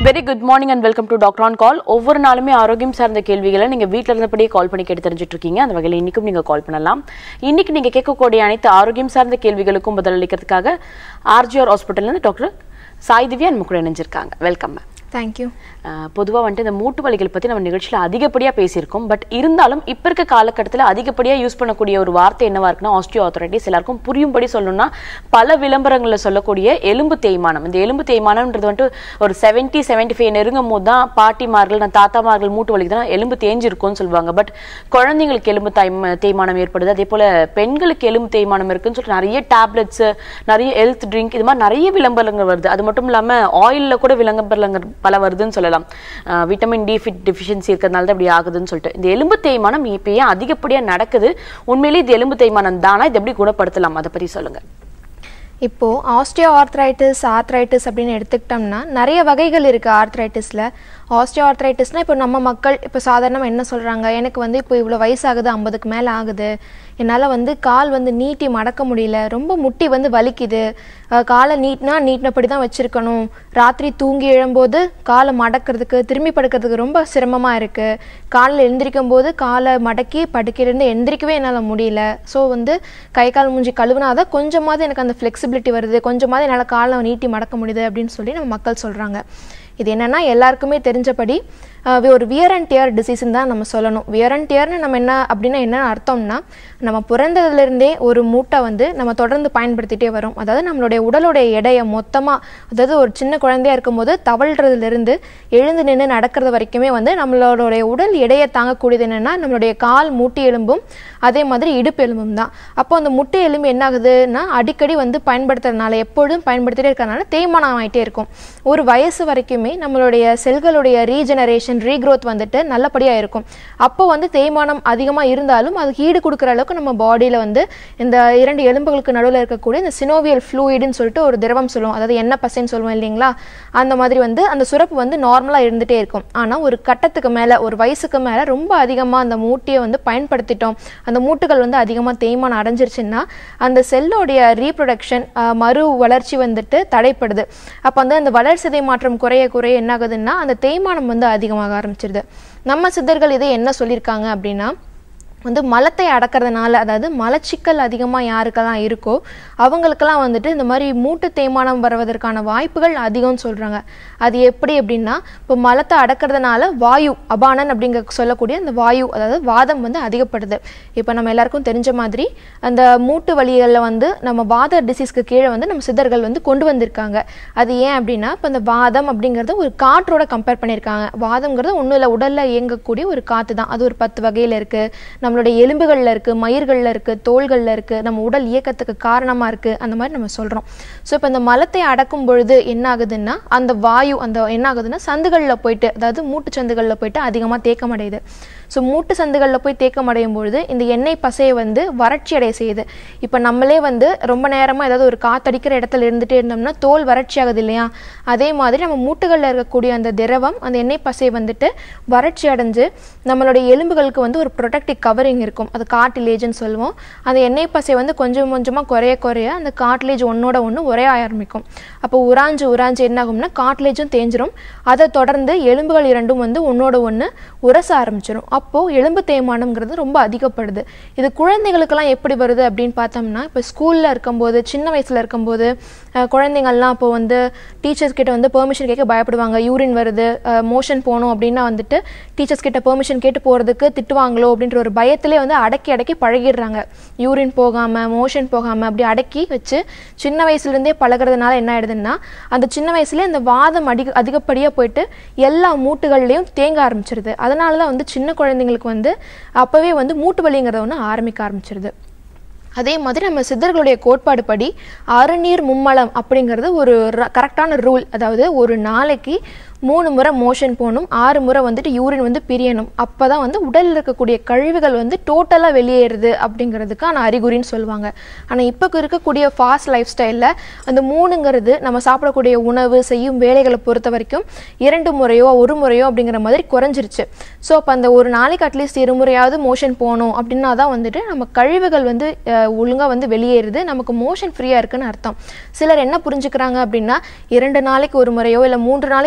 Very good morning and welcome to doctor on call ஒவ்வொரு நாளுமே ஆரோக்கியம் சார்ந்த கேள்விகளை நீங்க வீட்ல இருந்தபடியே கால் பண்ணி கேட்டு தெரிஞ்சுட்டு இருக்கீங்க அந்த வகையில் இன்னைக்கும் நீங்க கால் பண்ணலாம் இன்னைக்கு நீங்க கேட்கக்கூடிய அனைத்து ஆரோக்கியம் சார்ந்த கேள்விகளுக்கும் பதிலளிக்கிறதுக்காக ஆர்ஜிஆர் ஹாஸ்பிட்டல்ல இருந்து டாக்டர் சாய் திவ்யா நம்ம கூட இணைஞ்சிருக்காங்க வெல்கம் தேங்க்யூ பொதுவாக வந்துட்டு இந்த மூட்டு வலிகள் பற்றி நம்ம நிகழ்ச்சியில் அதிகப்படியாக பேசியிருக்கோம் பட் இருந்தாலும் இப்போ இருக்க காலகட்டத்தில் அதிகப்படியாக யூஸ் பண்ணக்கூடிய ஒரு வார்த்தை என்னவா இருக்குன்னா ஆஸ்டியோ ஆத்தரைட்டிஸ் எல்லாருக்கும் புரியும்படி சொல்லணும்னா பல விளம்பரங்களில் சொல்லக்கூடிய எலும்பு தேய்மானம் இந்த எலும்பு தேய்மானம்ன்றது வந்துட்டு ஒரு செவன்ட்டி செவன்ட்டி ஃபைவ் நெருங்கும் போது தான் பாட்டிமார்கள் நான் தாத்தாமார்கள் மூட்டு வலிக்கு தான் எலும்பு தேஞ்சிருக்கும்னு சொல்லுவாங்க பட் குழந்தைங்களுக்கு எலும்பு தாய் தேய்மானம் ஏற்படுது அதே போல் பெண்களுக்கு எலும்பு தேய்மானம் இருக்குன்னு சொல்லிட்டு நிறைய டேப்லெட்ஸ் நிறைய ஹெல்த் ட்ரிங்க் இது மாதிரி நிறைய விளம்பரங்கள் வருது அது மட்டும் இல்லாமல் ஆயிலில் கூட விளம்பரங்கள் பல வருதுன்னு சொல்லலாம் விட்டமின் டி ஃபிட் டிஃபிஷியன்சி இருக்கிறதுனால தான் இப்படி ஆகுதுன்னு சொல்லிட்டு இந்த எலும்பு தேய்மானம் இப்போ ஏன் அதிகப்படியாக நடக்குது உண்மையிலேயே இது எலும்பு தேய்மானம் தானா இது எப்படி குணப்படுத்தலாம் அதை பற்றி சொல்லுங்க இப்போது ஆஸ்டியோ ஆர்த்ரைட்டிஸ் ஆர்த்ரைட்டிஸ் அப்படின்னு எடுத்துக்கிட்டோம்னா நிறைய வகைகள் இருக்குது ஆர்த்ரைட்டிஸில் ஆஸ்டியோ ஆர்த்ரைட்டிஸ்னால் இப்போ நம்ம மக்கள் இப்போ சாதாரணமாக என்ன சொல்கிறாங்க எனக்கு வந்து இப்போ இவ்வளோ வயசாகுது ஐம்பதுக்கு மேலே ஆகுது என்னால் வந்து கால் வந்து நீட்டி மடக்க முடியல ரொம்ப முட்டி வந்து வலிக்குது அஹ் காலை நீட்னா நீட்டினபடி தான் வச்சுருக்கணும் ராத்திரி தூங்கி எழும்போது காலை மடக்கிறதுக்கு திரும்பி படுக்கிறதுக்கு ரொம்ப சிரமமாக இருக்குது காலில் எழுந்திரிக்கும் போது காலை மடக்கி படுக்கையிலேருந்து எந்திரிக்கவே என்னால் முடியல ஸோ வந்து கை கால் மூஞ்சி கழுவுனாதான் கொஞ்சமாவது எனக்கு அந்த ஃப்ளெக்சிபிலிட்டி வருது கொஞ்சமாவது என்னால் காலை நீட்டி மடக்க முடியுது அப்படின்னு சொல்லி நம்ம மக்கள் சொல்கிறாங்க இது என்னென்னா எல்லாருக்குமே தெரிஞ்சபடி அஹ் ஒரு வியர் அண்ட் டியர் டிசீஸ்ன்னு தான் நம்ம சொல்லணும் வியர் அண்ட் டியர்னு நம்ம என்ன அப்படின்னா என்ன அர்த்தம்னா நம்ம பிறந்ததுலேருந்தே ஒரு மூட்டை வந்து நம்ம தொடர்ந்து பயன்படுத்திட்டே வரோம் அதாவது நம்மளுடைய உடலுடைய எடையை மொத்தமாக அதாவது ஒரு சின்ன குழந்தையா இருக்கும்போது தவழ்கிறதுலேருந்து எழுந்து நின்று நடக்கிறது வரைக்குமே வந்து நம்மளுடைய உடல் எடையை தாங்கக்கூடியது என்னென்னா நம்மளுடைய கால் மூட்டி எலும்பும் அதே மாதிரி இடுப்பு எலும்பும் தான் அப்போ அந்த முட்டை எலும்பு என்ன ஆகுதுன்னா அடிக்கடி வந்து பயன்படுத்துறதுனால எப்பொழுதும் பயன்படுத்திட்டே இருக்கிறதுனால தேய்மானம் ஆகிட்டே இருக்கும் ஒரு வயசு வரைக்குமே நம்மளுடைய செல்களுடைய ரீஜெனரேஷன் ரீக்ரோத் வந்துட்டு நல்லபடியாக இருக்கும் அப்போ வந்து தேய்மானம் அதிகமாக இருந்தாலும் அதுக்கு ஈடு கொடுக்குற அளவுக்கு நம்ம பாடியில் வந்து இந்த இரண்டு எலும்புகளுக்கு நடுவில் இருக்கக்கூடிய இந்த சினோவியல் ஃப்ளூயிடுன்னு சொல்லிட்டு ஒரு திரவம் சொல்லுவோம் அதாவது எண்ணெய் பசைன்னு சொல்லுவோம் இல்லைங்களா அந்த மாதிரி வந்து அந்த சுரப்பு வந்து நார்மலாக இருந்துகிட்டே இருக்கும் ஆனால் ஒரு கட்டத்துக்கு மேலே ஒரு வயசுக்கு மேலே ரொம்ப அதிகமாக அந்த மூட்டியை வந்து பயன்படுத்திட்டோம் அந்த மூட்டுகள் வந்து அதிகமாக தேய்மானம் அடைஞ்சிருச்சுன்னா அந்த செல்லோடைய ரீப்ரொடக்ஷன் மறு வளர்ச்சி வந்துட்டு தடைப்படுது அப்போ வந்து அந்த வளர்சிதை மாற்றம் குறைய குறைய என்ன ஆகுதுன்னா அந்த தேய்மானம் வந்து அதிகமாக ஆரம்பிச்சிருது நம்ம சித்தர்கள் இதை என்ன சொல்லியிருக்காங்க அப்படின்னா வந்து மலத்தை அடக்கிறதுனால அதாவது மலச்சிக்கல் அதிகமாக யாருக்கெல்லாம் இருக்கோ அவங்களுக்கெல்லாம் வந்துட்டு இந்த மாதிரி மூட்டு தேய்மானம் வருவதற்கான வாய்ப்புகள் அதிகம்னு சொல்கிறாங்க அது எப்படி அப்படின்னா இப்போ மலத்தை அடக்கிறதுனால வாயு அபானன் அப்படிங்க சொல்லக்கூடிய அந்த வாயு அதாவது வாதம் வந்து அதிகப்படுது இப்போ நம்ம எல்லாருக்கும் தெரிஞ்ச மாதிரி அந்த மூட்டு வலிகளில் வந்து நம்ம வாத டிசீஸ்க்கு கீழே வந்து நம்ம சித்தர்கள் வந்து கொண்டு வந்திருக்காங்க அது ஏன் அப்படின்னா இப்போ இந்த வாதம் அப்படிங்கிறது ஒரு காற்றோட கம்பேர் பண்ணியிருக்காங்க வாதம்ங்கிறது ஒன்றும் இல்லை உடலில் இயங்கக்கூடிய ஒரு காற்று தான் அது ஒரு பத்து வகையில் இருக்குது நம்மளுடைய எலும்புகளில் இருக்குது மயிர்களில் இருக்குது தோள்களில் இருக்குது நம்ம உடல் இயக்கத்துக்கு காரணமாக இருக்குது அந்த மாதிரி நம்ம சொல்கிறோம் ஸோ இப்போ இந்த மலத்தை அடக்கும் பொழுது என்ன ஆகுதுன்னா அந்த வாயு அந்த என்ன ஆகுதுன்னா சந்துகளில் போயிட்டு அதாவது மூட்டு சந்துகளில் போயிட்டு அதிகமாக தேக்கமடையுது ஸோ மூட்டு சந்துகளில் போய் தேக்கம் அடையும் பொழுது இந்த எண்ணெய் பசையை வந்து வறட்சி அடைய செய்யுது இப்போ நம்மளே வந்து ரொம்ப நேரமாக ஏதாவது ஒரு காத்தடிக்கிற இடத்துல இருந்துகிட்டே இருந்தோம்னா தோல் வறட்சி ஆகுது இல்லையா அதே மாதிரி நம்ம மூட்டுகளில் இருக்கக்கூடிய அந்த திரவம் அந்த எண்ணெய் பசையை வந்துட்டு வறட்சி அடைஞ்சு நம்மளுடைய எலும்புகளுக்கு வந்து ஒரு ப்ரொடக்டிவ் கவரிங் இருக்கும் அது கார்டிலேஜ்னு சொல்லுவோம் அந்த எண்ணெய் பசை வந்து கொஞ்சம் கொஞ்சமாக குறைய குறைய அந்த கார்ட்லேஜ் ஒன்னோட ஒன்று உரைய ஆரம்பிக்கும் அப்போ உராஞ்சு உராஞ்சு என்ன ஆகும்னா கார்ட்லேஜும் தேஞ்சிரும் அதை தொடர்ந்து எலும்புகள் இரண்டும் வந்து ஒன்னோட ஒன்று உரச ஆரம்பிச்சிடும் அப்போது எலும்பு தேய்மானம்ங்கிறது ரொம்ப அதிகப்படுது இது குழந்தைகளுக்கெல்லாம் எப்படி வருது அப்படின்னு பார்த்தோம்னா இப்போ ஸ்கூலில் இருக்கும்போது சின்ன வயசில் இருக்கும்போது அஹ், குழந்தைங்கள்லாம் இப்போ வந்து டீச்சர்ஸ் கிட்ட வந்து பெர்மிஷன் கேட்க பயப்படுவாங்க யூரின் வருது மோஷன் போகணும் அப்படின்னா வந்துட்டு டீச்சர்ஸ் கிட்ட பெர்மிஷன் கேட்டு போகிறதுக்கு திட்டுவாங்களோ அப்படின்ற ஒரு பயத்திலே வந்து அடக்கி அடக்கி பழகிடுறாங்க யூரின் போகாமல் மோஷன் போகாமல் அப்படி அடக்கி வச்சு சின்ன வயசுலேருந்தே பழகுறதுனால என்ன ஆயிடுதுன்னா அந்த சின்ன வயசுலேயே அந்த வாதம் அதிக அதிகப்படியாக போயிட்டு எல்லா மூட்டுகள்லையும் தேங்க ஆரம்பிச்சிருது அதனால தான் வந்து சின்ன குழந்தைங்களுக்கு வந்து அப்போவே வந்து மூட்டு வலிங்கிறத ஒன்று ஆரம்பிக்க ஆரம்பிச்சிருது அதே மாதிரி நம்ம சித்தர்களுடைய கோட்பாடு படி அறுநீர் மும்மலம் அப்படிங்கிறது ஒரு கரெக்டான ரூல் அதாவது ஒரு நாளைக்கு மூணு முறை மோஷன் போகணும் ஆறு முறை வந்துட்டு யூரின் வந்து பிரியணும் அப்போ தான் வந்து உடலில் இருக்கக்கூடிய கழிவுகள் வந்து டோட்டலாக வெளியேறுது அப்படிங்கிறதுக்கான அறிகுறின்னு சொல்லுவாங்க ஆனால் இப்போ இருக்கக்கூடிய ஃபாஸ்ட் லைஃப் ஸ்டைலில் அந்த மூணுங்கிறது நம்ம சாப்பிடக்கூடிய உணவு செய்யும் வேலைகளை பொறுத்த வரைக்கும் இரண்டு முறையோ ஒரு முறையோ அப்படிங்கிற மாதிரி குறைஞ்சிருச்சு ஸோ அப்போ அந்த ஒரு நாளைக்கு அட்லீஸ்ட் இருமுறையாவது மோஷன் போகணும் அப்படின்னா தான் வந்துட்டு நம்ம கழிவுகள் வந்து ஒழுங்காக வந்து வெளியேறுது நமக்கு மோஷன் ஃப்ரீயாக இருக்குன்னு அர்த்தம் சிலர் என்ன புரிஞ்சுக்கிறாங்க அப்படின்னா இரண்டு நாளைக்கு ஒரு முறையோ இல்லை மூன்று நாளைக்கு ஒரு முறையோ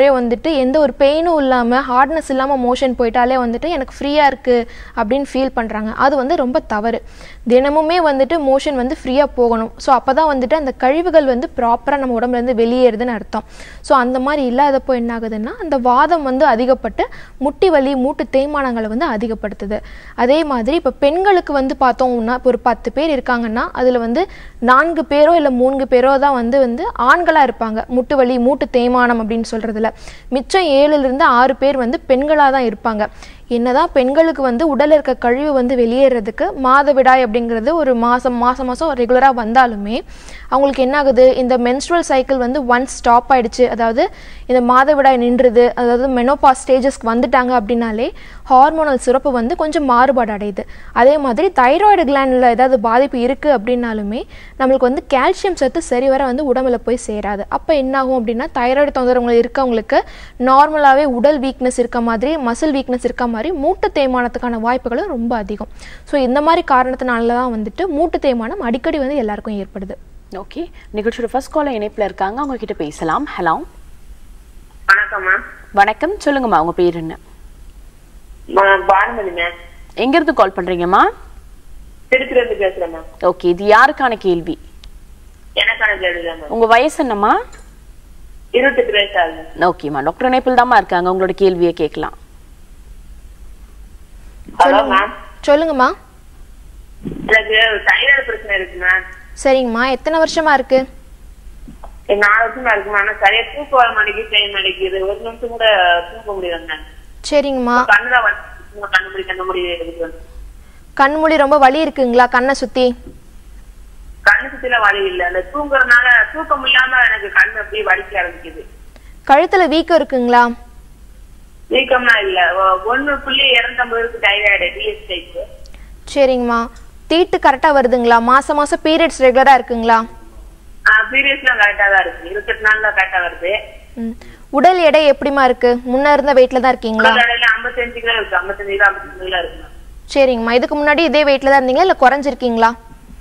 வந்துட்டு எந்த ஒரு பெயினும் இல்லாமல் ஹார்ட்னஸ் இல்லாமல் மோஷன் போயிட்டாலே வந்துட்டு எனக்கு ஃப்ரீயாக இருக்குது அப்படின்னு ஃபீல் பண்ணுறாங்க அது வந்து ரொம்ப தவறு தினமுமே வந்துட்டு மோஷன் வந்து ஃப்ரீயாக போகணும் ஸோ அப்போ தான் வந்துட்டு அந்த கழிவுகள் வந்து ப்ராப்பராக நம்ம உடம்புலேருந்து வெளியேறுதுன்னு அர்த்தம் ஸோ அந்த மாதிரி இல்லாதப்போ என்ன ஆகுதுன்னா அந்த வாதம் வந்து அதிகப்பட்டு முட்டி வலி மூட்டு தேய்மானங்களை வந்து அதிகப்படுத்துது அதே மாதிரி இப்போ பெண்களுக்கு வந்து பார்த்தோம்னா இப்போ ஒரு பத்து பேர் இருக்காங்கன்னா அதில் வந்து நான்கு பேரோ இல்லை மூன்று பேரோ தான் வந்து வந்து ஆண்களாக இருப்பாங்க முட்டு வலி மூட்டு தேய்மானம் அப்படின்னு சொல்கிறதுல மிச்சம் ஏழுலேருந்து ஆறு பேர் வந்து பெண்களாக தான் இருப்பாங்க என்னதான் பெண்களுக்கு வந்து உடல்ல இருக்க கழிவு வந்து வெளியேறதுக்கு மாதவிடாய் அப்படிங்கிறது ஒரு மாதம் மாதம் மாதம் ரெகுலராக வந்தாலுமே அவங்களுக்கு என்ன ஆகுது இந்த menstrual சைக்கிள் வந்து ஒன்ஸ் ஸ்டாப் ஆயிடுச்சு அதாவது இந்த மாதவிடாய் நின்றுது அதாவது மெனோபா ஸ்டேஜஸ்க்கு வந்துட்டாங்க அப்படின்னாலே ஹார்மோனல் சுரப்பு வந்து கொஞ்சம் மாறுபாடு அடையுது அதே மாதிரி தைராய்டு கிளாண்டில் ஏதாவது பாதிப்பு இருக்குது அப்படின்னாலுமே நம்மளுக்கு வந்து கால்சியம் சத்து சரிவர வந்து உடம்புல போய் சேராது அப்போ என்ன ஆகும் அப்படின்னா தைராய்டு தொந்தரவுகள் இருக்கவங்களுக்கு நார்மலாகவே உடல் வீக்னஸ் இருக்க மாதிரி மசில் வீக்னஸ் இருக்க மாதிரி மூட்டு தேய்மானத்துக்கான வாய்ப்புகளும் ரொம்ப அதிகம் ஸோ இந்த மாதிரி காரணத்தினால தான் வந்துட்டு மூட்டு தேய்மானம் அடிக்கடி வந்து எல்லாருக்கும் ஏற்படுது ஓகே நிகழ்ச்சியோட ஃபர்ஸ்ட் கால இணைப்புல இருக்காங்க அவங்க கிட்ட பேசலாம் ஹலோ வணக்கம்மா வணக்கம் சொல்லுங்கம்மா உங்க பேர் என்ன நான் பானுமதி மேம் எங்க இருந்து கால் பண்றீங்கம்மா திருச்சில இருந்து பேசுறேன் மேம் ஓகே இது யாருக்கான கேள்வி எனக்கான கேள்வி தான் மேம் உங்க வயசு என்னம்மா இருபத்தெட்டு வயசு ஆகுது ஓகேம்மா டாக்டர் இணைப்பில் தாம்மா இருக்காங்க உங்களோட கேள்வியை கேட்கலாம் ஹலோ மேம் சொல்லுங்கம்மா எனக்கு தைராய்டு பிரச்சனை இருக்கு மேம் சரிங்கம்மா எத்தனை வருஷமா இருக்கு எனக்கு நாலு வருஷமா இருக்கு மேம் ஆனா சரியா தூக்க வர மாட்டேங்குது செய்ய மாட்டேங்குது ஒரு நிமிஷம் கூட தூக்க முடியல மேம் சரிங்கம்மா கண்ணுல வந்து கண்டுபிடி கண்டுபிடி இருக்குது கண்மூடி ரொம்ப வலி இருக்குங்களா கண்ணை சுற்றி கண்ணு சுத்தில வலி இல்ல அந்த தூங்குறதுனால தூக்கம் இல்லாம எனக்கு கண்ணு அப்படியே வலிக்க ஆரம்பிக்குது கழுத்தில் வீக்கம் இருக்குங்களா வீக்கம்லாம் இல்ல ஒ- ஒண்ணு புள்ளி இருநூத்தம்பது இருக்கு தைராய்டு டிஎஸ் டைப் சரிங்கம்மா தீட்டு கரெக்டாக வருதுங்களா மாதம் மாதம் பீரியட்ஸ் ரெகுலராக இருக்குங்களா பீரியட்ஸ்லாம் கரெக்டா தான் இருக்கு இருபத்தெட்டு நாள்ல கரெக்டா வருது ம் உடல் எடை எப்படிம்மா இருக்கு முன்ன இருந்த வெயிட்ல தான் இருக்கீங்களா இடையில ஐம்பத்தஞ்சு கிலோ இருக்கு ஐம்பத்தஞ்சு கிலோ ஐம்பத்தஞ்சு கிலோ இருக்கு மேம். சரிங்கம்மா இதுக்கு முன்னாடி இதே வெயிட்ல தான் இருந்தீங்களா இல்லை குறைஞ்சிருக்கீங்களா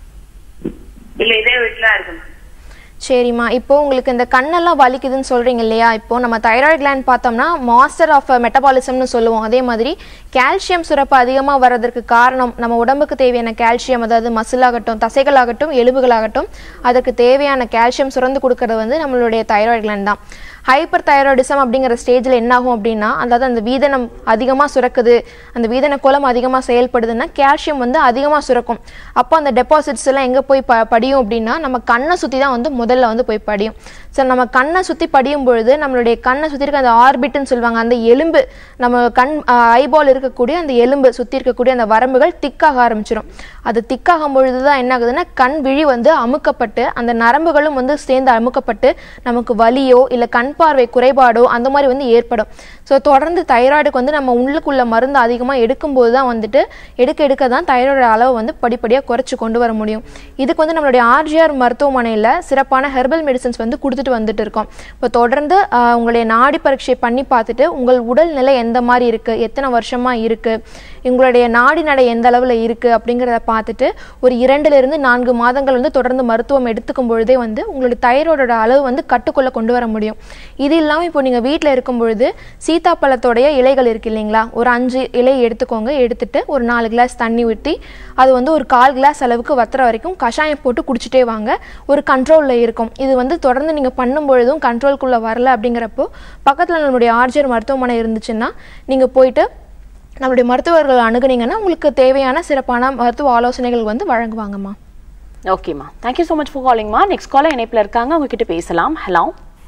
இல்ல இதே வீட்டுல இருக்கு மேம். சரிம்மா இப்போ உங்களுக்கு இந்த கண்ணெல்லாம் வலிக்குதுன்னு சொல்றீங்க இல்லையா இப்போ நம்ம தைராய்டு gland பார்த்தோம்னா மாஸ்டர் ஆஃப் மெட்டபாலிசம்னு சொல்லுவோம் அதே மாதிரி கால்சியம் சுரப்பு அதிகமாக வர்றதற்கு காரணம் நம்ம உடம்புக்கு தேவையான கால்சியம் அதாவது மசில் ஆகட்டும் தசைகள் ஆகட்டும் எலும்புகளாகட்டும் அதற்கு தேவையான கால்சியம் சுரந்து கொடுக்கறது வந்து நம்மளுடைய தைராய்டு gland தான் ஹைப்பர் தைராய்டிசம் அப்படிங்கிற ஸ்டேஜில் என்ன ஆகும் அப்படின்னா அதாவது அந்த வீதனம் அதிகமாக சுரக்குது அந்த வீதன குலம் அதிகமாக செயல்படுதுன்னா கால்சியம் வந்து அதிகமாக சுரக்கும் அப்போ அந்த டெபாசிட்ஸ் எல்லாம் எங்கே போய் ப படியும் அப்படின்னா நம்ம கண்ணை சுற்றி தான் வந்து முதல்ல வந்து போய் படியும் ஸோ நம்ம கண்ணை சுற்றி படியும் பொழுது நம்மளுடைய கண்ணை சுற்றி இருக்க அந்த ஆர்பிட்னு சொல்லுவாங்க அந்த எலும்பு நம்ம கண் ஐபால் இருக்கக்கூடிய அந்த எலும்பு சுற்றி இருக்கக்கூடிய அந்த வரம்புகள் திக்காக ஆரம்பிச்சிடும் அது திக்காகும் பொழுது தான் என்ன ஆகுதுன்னா கண் விழி வந்து அமுக்கப்பட்டு அந்த நரம்புகளும் வந்து சேர்ந்து அமுக்கப்பட்டு நமக்கு வலியோ இல்லை கண் பார்வை குறைபாடோ அந்த மாதிரி வந்து ஏற்படும் ஸோ தொடர்ந்து தைராய்டுக்கு வந்து நம்ம உள்ளுக்குள்ள மருந்து அதிகமாக எடுக்கும்போது தான் வந்துட்டு எடுக்க எடுக்க தான் தைராய்டு அளவு வந்து படிப்படியாக குறைச்சி கொண்டு வர முடியும் இதுக்கு வந்து நம்மளுடைய ஆர்ஜிஆர் மருத்துவமனையில் சிறப்பான ஹெர்பல் மெடிசன்ஸ் வந்து கொடுத்துட்டு வந்துட்டு இருக்கோம் இப்போ தொடர்ந்து ஆஹ், உங்களுடைய நாடி பரீட்சை பண்ணி பார்த்துட்டு உங்கள் உடல் நிலை எந்த மாதிரி இருக்குது எத்தனை வருஷமாக இருக்குது உங்களுடைய நாடி நடை எந்த அளவில் இருக்குது அப்படிங்கிறத பார்த்துட்டு ஒரு இரண்டுலேருந்து நான்கு மாதங்கள் வந்து தொடர்ந்து மருத்துவம் எடுத்துக்கும் பொழுதே வந்து உங்களுடைய தைராய்டோட அளவு வந்து கட்டுக்குள்ளே கொண்டு வர முடியும் இது இல்லாமல் இப்போ நீங்கள் வீட்டில் இருக்கும் பொழுது சீத்தாப்பழத்தோடைய இலைகள் இருக்கு இல்லைங்களா ஒரு அஞ்சு இலை எடுத்துக்கோங்க எடுத்துட்டு ஒரு நாலு கிளாஸ் தண்ணி ஊற்றி அது வந்து ஒரு கால் கிளாஸ் அளவுக்கு வத்துற வரைக்கும் கஷாயம் போட்டு குடிச்சிட்டே வாங்க ஒரு கண்ட்ரோலில் இருக்கும் இது வந்து தொடர்ந்து நீங்கள் பண்ணும் பொழுதும் கண்ட்ரோல்குள்ளே வரல அப்படிங்கிறப்போ பக்கத்தில் நம்மளுடைய ஆர்ஜர் மருத்துவமனை இருந்துச்சுன்னா நீங்கள் போயிட்டு நம்மளுடைய மருத்துவர்கள் அணுகுனீங்கன்னா உங்களுக்கு தேவையான சிறப்பான மருத்துவ ஆலோசனைகள் வந்து வழங்குவாங்கம்மா ஓகேம்மா தேங்க்யூ ஸோ மச் ஃபார் காலிங்மா நெக்ஸ்ட் கால இணைப்பில் இருக்காங்க அவங்க கிட்ட பேசலாம் ஹலோ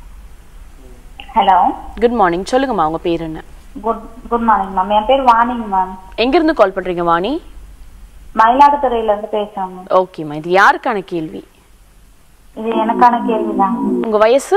ஹலோ குட் மார்னிங் சொல்லுங்கம்மா உங்க பேர் என்ன குட் குட் மார்னிங் மேம் என் பேர் வாணிங் மேம் எங்கிருந்து கால் பண்றீங்க வாணி மயிலாடுதுறையில இருந்து பேசுறேன் மேம் ஓகேம்மா இது யாருக்கான கேள்வி இது எனக்கான கேள்விதான் உங்க வயசு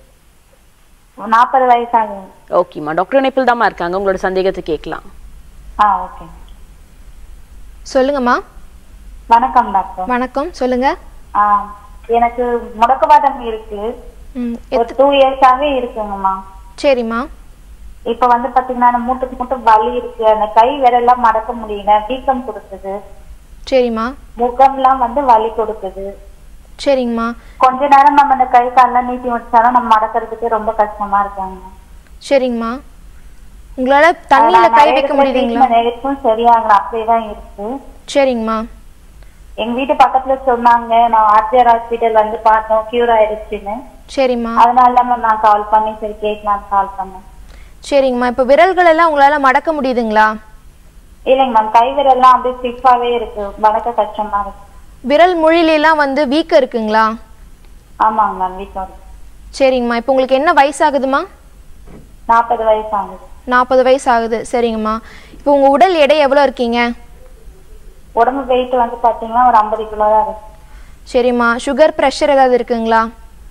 நாற்பது வயசாகுது ஓகேம்மா டாக்டர் இணைப்பில் தாம்மா இருக்காங்க உங்களோட சந்தேகத்தை கேட்கலாம் ஆ ஓகே சொல்லுங்கம்மா வணக்கம் டாக்டர் வணக்கம் சொல்லுங்க ஆ எனக்கு முடக்குவாதம் இருக்கு ம் ஒரு டூ இயர்ஸாவே இருக்குங்கம்மா சரிம்மா இப்ப வந்து பாத்தீங்கன்னா அந்த மூட்டுக்கு மட்டும் வலி இருக்கு அந்த கை விரல்லாம் மடக்க முடியல வீக்கம் கொடுக்குது சரிம்மா முகம்லாம் வந்து வலி கொடுக்குது சரிங்கம்மா கொஞ்ச நேரம் நம்ம அந்த கை கால்லாம் நீட்டி வச்சாலும் நம்ம மடக்கிறதுக்கு ரொம்ப கஷ்டமா இருக்காங்க சரிங்கம்மா உங்களால தண்ணியில நான் கை நிறைய வைக்க இடத்துல முடியுதுங்களா treatment எடுத்தும் சரியாகல அப்படியேதான் இருக்கு சரிங்கம்மா எங்க வீட்டு பக்கத்துல சொன்னாங்க நான் ஆர்ஜிஆர் ஹாஸ்பிட்டல் வந்து பார்த்தோம் கியூர் ஆயிடுச்சுன்னு சரிம்மா அதனால தான் நான் கால் பண்ணி சரி கேட்கலாம் கால் பண்ணேன் சரிங்கம்மா இப்போ விரல்கள் எல்லாம் உங்களால மடக்க முடியுதுங்களா இல்லைங்க மேம் கை விரல்லாம் அப்படியே ஸ்டிஃபாவே இருக்கு வளர்க்க கஷ்டமா இருக்கு விரல் மொழியிலாம் வந்து வீக்கம் இருக்குங்களா ஆமாங்க மேம் வீட்டில் இருக்கு சரிங்கம்மா இப்போ உங்களுக்கு என்ன வயசாகுதுமா நாற்பது வயசு ஆகுது நாற்பது வயசு ஆகுது சரிங்கம்மா இப்போ உங்க உடல் எடை எவ்வளோ இருக்கீங்க உடம்பு வெயிட் வந்து பாத்தீங்கன்னா ஒரு ஐம்பது கிலோ தான் இருக்கு சரிம்மா சுகர் ப்ரெஷர் ஏதாவது இருக்குங்களா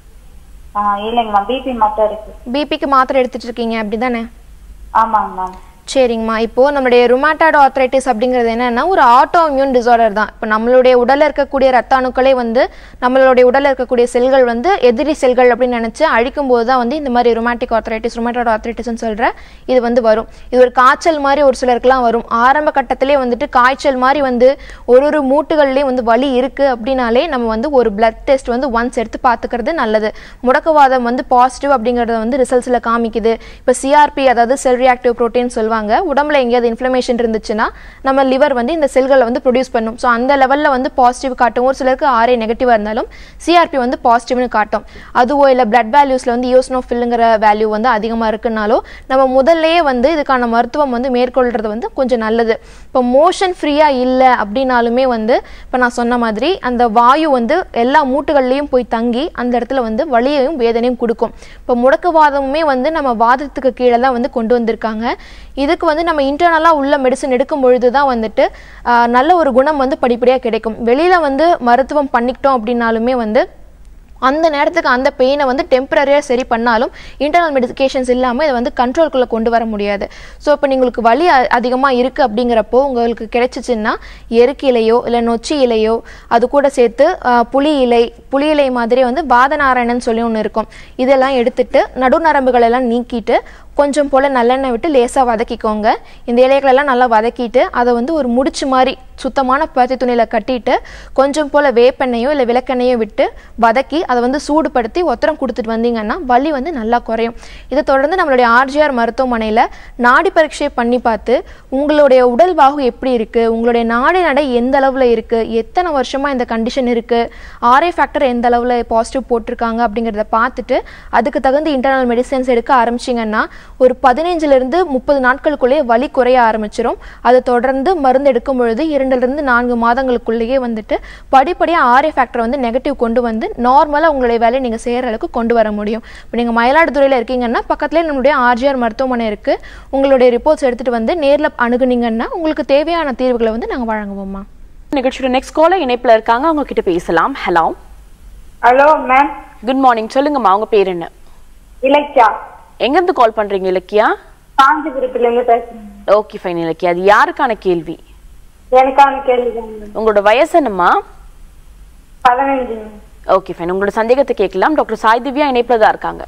ஆ இல்லைங்க மேம் பிபி மட்டும் இருக்கு பிபிக்கு மாத்திரை எடுத்துட்டு இருக்கீங்க அப்படி தானே ஆமாங்க மேம் சரிங்கம்மா இப்போ நம்மளுடைய ருமாட்டாய்டு ஆர்த்ரைட்டிஸ் அப்படிங்கிறது என்னன்னா ஒரு ஆட்டோ இம்யூன் டிசார்டர் தான் இப்போ நம்மளுடைய உடல்ல இருக்கக்கூடிய ரத்த அணுக்களே வந்து நம்மளுடைய உடல்ல இருக்கக்கூடிய செல்கள் வந்து எதிரி செல்கள் அப்படின்னு நினைச்சு அழிக்கும் போது தான் வந்து இந்த மாதிரி ருமாட்டிக் ஆர்த்ரைட்டிஸ் ருமாட்டாய்டு ஆர்த்ரைட்டிஸ்னு சொல்ற இது வந்து வரும் இது ஒரு காய்ச்சல் மாதிரி ஒரு சிலருக்குலாம் வரும் ஆரம்ப கட்டத்திலே வந்துட்டு காய்ச்சல் மாதிரி வந்து ஒரு ஒரு மூட்டுகள்லேயும் வந்து வலி இருக்கு அப்படின்னாலே நம்ம வந்து ஒரு பிளட் டெஸ்ட் வந்து ஒன்ஸ் எடுத்து பார்த்துக்கிறது நல்லது முடக்குவாதம் வந்து பாசிட்டிவ் அப்படிங்கறத வந்து ரிசல்ட்ஸில் காமிக்குது இப்போ சிஆர்பி அதாவது செல் ரியாக்டிவ் ப்ரோட்டீன் சொல்லுவாங்க உடம்புல எங்கேயாவது இன்ஃப்ளமேஷன் இருந்துச்சுன்னா நம்ம லிவர் வந்து இந்த செல்களை வந்து ப்ரொடியூஸ் பண்ணும் ஸோ அந்த லெவலில் வந்து பாசிட்டிவ் காட்டும் ஒரு சிலருக்கு ஆர்ஏ நெகட்டிவாக இருந்தாலும் சிஆர்பி வந்து பாசிட்டிவ்னு காட்டும் அதுவோ இல்லை பிளட் வேல்யூஸில் வந்து யோஸ்னோஃபில்லுங்கிற வேல்யூ வந்து அதிகமாக இருக்குனாலோ நம்ம முதல்லயே வந்து இதுக்கான மருத்துவம் வந்து மேற்கொள்றது வந்து கொஞ்சம் நல்லது இப்போ மோஷன் ஃப்ரீயாக இல்லை அப்படின்னாலுமே வந்து இப்போ நான் சொன்ன மாதிரி அந்த வாயு வந்து எல்லா மூட்டுகள்லையும் போய் தங்கி அந்த இடத்துல வந்து வலியையும் வேதனையும் கொடுக்கும் இப்போ முடக்குவாதமுமே வந்து நம்ம வாதத்துக்கு கீழே தான் வந்து கொண்டு வந்திருக்காங்க இதுக்கு வந்து நம்ம இன்டர்னலாக உள்ள மெடிசன் எடுக்கும் பொழுது தான் வந்துட்டு ஆஹ், நல்ல ஒரு குணம் வந்து படிப்படியாக கிடைக்கும் வெளியில் வந்து மருத்துவம் பண்ணிக்கிட்டோம் அப்படின்னாலுமே வந்து அந்த நேரத்துக்கு அந்த பெயினை வந்து டெம்பரரியாக சரி பண்ணாலும் இன்டர்னல் மெடிகேஷன்ஸ் இல்லாமல் இதை வந்து கண்ட்ரோல்குள்ளே கொண்டு வர முடியாது ஸோ இப்போ உங்களுக்கு வலி அதிகமாக இருக்குது அப்படிங்கிறப்போ உங்களுக்கு கிடைச்சிச்சின்னா எருக்கு இலையோ இல்லை நொச்சி இலையோ அது கூட சேர்த்து ஆஹ், புளி இலை புளி இலை மாதிரி வந்து பாதநாராயணன் சொல்லி ஒன்று இருக்கும் இதெல்லாம் எடுத்துட்டு நடுநரம்புகள் எல்லாம் நீக்கிட்டு கொஞ்சம் போல் நல்லெண்ணெய் விட்டு லேசாக வதக்கிக்கோங்க இந்த இலைகளெல்லாம் நல்லா வதக்கிட்டு அதை வந்து ஒரு முடிச்சு மாதிரி சுத்தமான பருத்தி துணியில் கட்டிட்டு கொஞ்சம் போல் வேப்பெண்ணெயோ இல்லை விளக்கெண்ணெயோ விட்டு வதக்கி அதை வந்து சூடுபடுத்தி ஒத்தரம் கொடுத்துட்டு வந்தீங்கன்னா வலி வந்து நல்லா குறையும் இதை தொடர்ந்து நம்மளுடைய ஆர்ஜிஆர் மருத்துவமனையில் நாடி பரீட்சை பண்ணி பார்த்து உங்களுடைய உடல் பாகு எப்படி இருக்குது உங்களுடைய நாடி நடை எந்த அளவில் இருக்குது எத்தனை வருஷமாக இந்த கண்டிஷன் இருக்குது ஆர்ஏ ஃபேக்டர் எந்த அளவில் பாசிட்டிவ் போட்டிருக்காங்க அப்படிங்கிறத பார்த்துட்டு அதுக்கு தகுந்த இன்டர்னல் மெடிசன்ஸ் எடுக்க ஆரம்பிச்சிங்கன்னா ஒரு பதினைஞ்சிலிருந்து முப்பது நாட்களுக்குள்ளேயே வலி குறைய ஆரம்பிச்சிரும் அதை தொடர்ந்து மருந்து எடுக்கும் பொழுது இரண்டிலிருந்து நான்கு மாதங்களுக்குள்ளேயே வந்துட்டு படிப்படியாக ஆர்ஏ ஃபேக்டர் வந்து நெகட்டிவ் கொண்டு வந்து நார்மலாக உங்களுடைய வேலையை நீங்கள் செய்கிற அளவுக்கு கொண்டு வர முடியும் இப்போ நீங்கள் மயிலாடுதுறையில் இருக்கீங்கன்னா பக்கத்துலேயே நம்மளுடைய ஆர்ஜிஆர் மருத்துவமனை இருக்குது உங்களுடைய ரிப்போர்ட்ஸ் எடுத்துகிட்டு வந்து நேரில் அணுகுனீங்கன்னா உங்களுக்கு தேவையான தீர்வுகளை வந்து நாங்கள் வழங்குவோம்மா நிகழ்ச்சியோட நெக்ஸ்ட் காலர் இணைப்புல இருக்காங்க அவங்க கிட்ட பேசலாம் hello hello ma'am good morning சொல்லுங்கம்மா உங்க பேர் என்ன இலக்கியா எங்க இருந்து கால் பண்றீங்க இலக்கியா காஞ்சிபுரத்துல இருந்து பேசுறேன் ஓகே ஃபைன் இலக்கியா அது யாருக்கான கேள்வி எனக்கான கேள்விதான் மேம் உங்களோட வயசு என்னம்மா பதினஞ்சு ஓகே ஃபைன் உங்களோட சந்தேகத்தை கேட்கலாம் டாக்டர் சாய் திவ்யா இணைப்புல தான் இருக்காங்க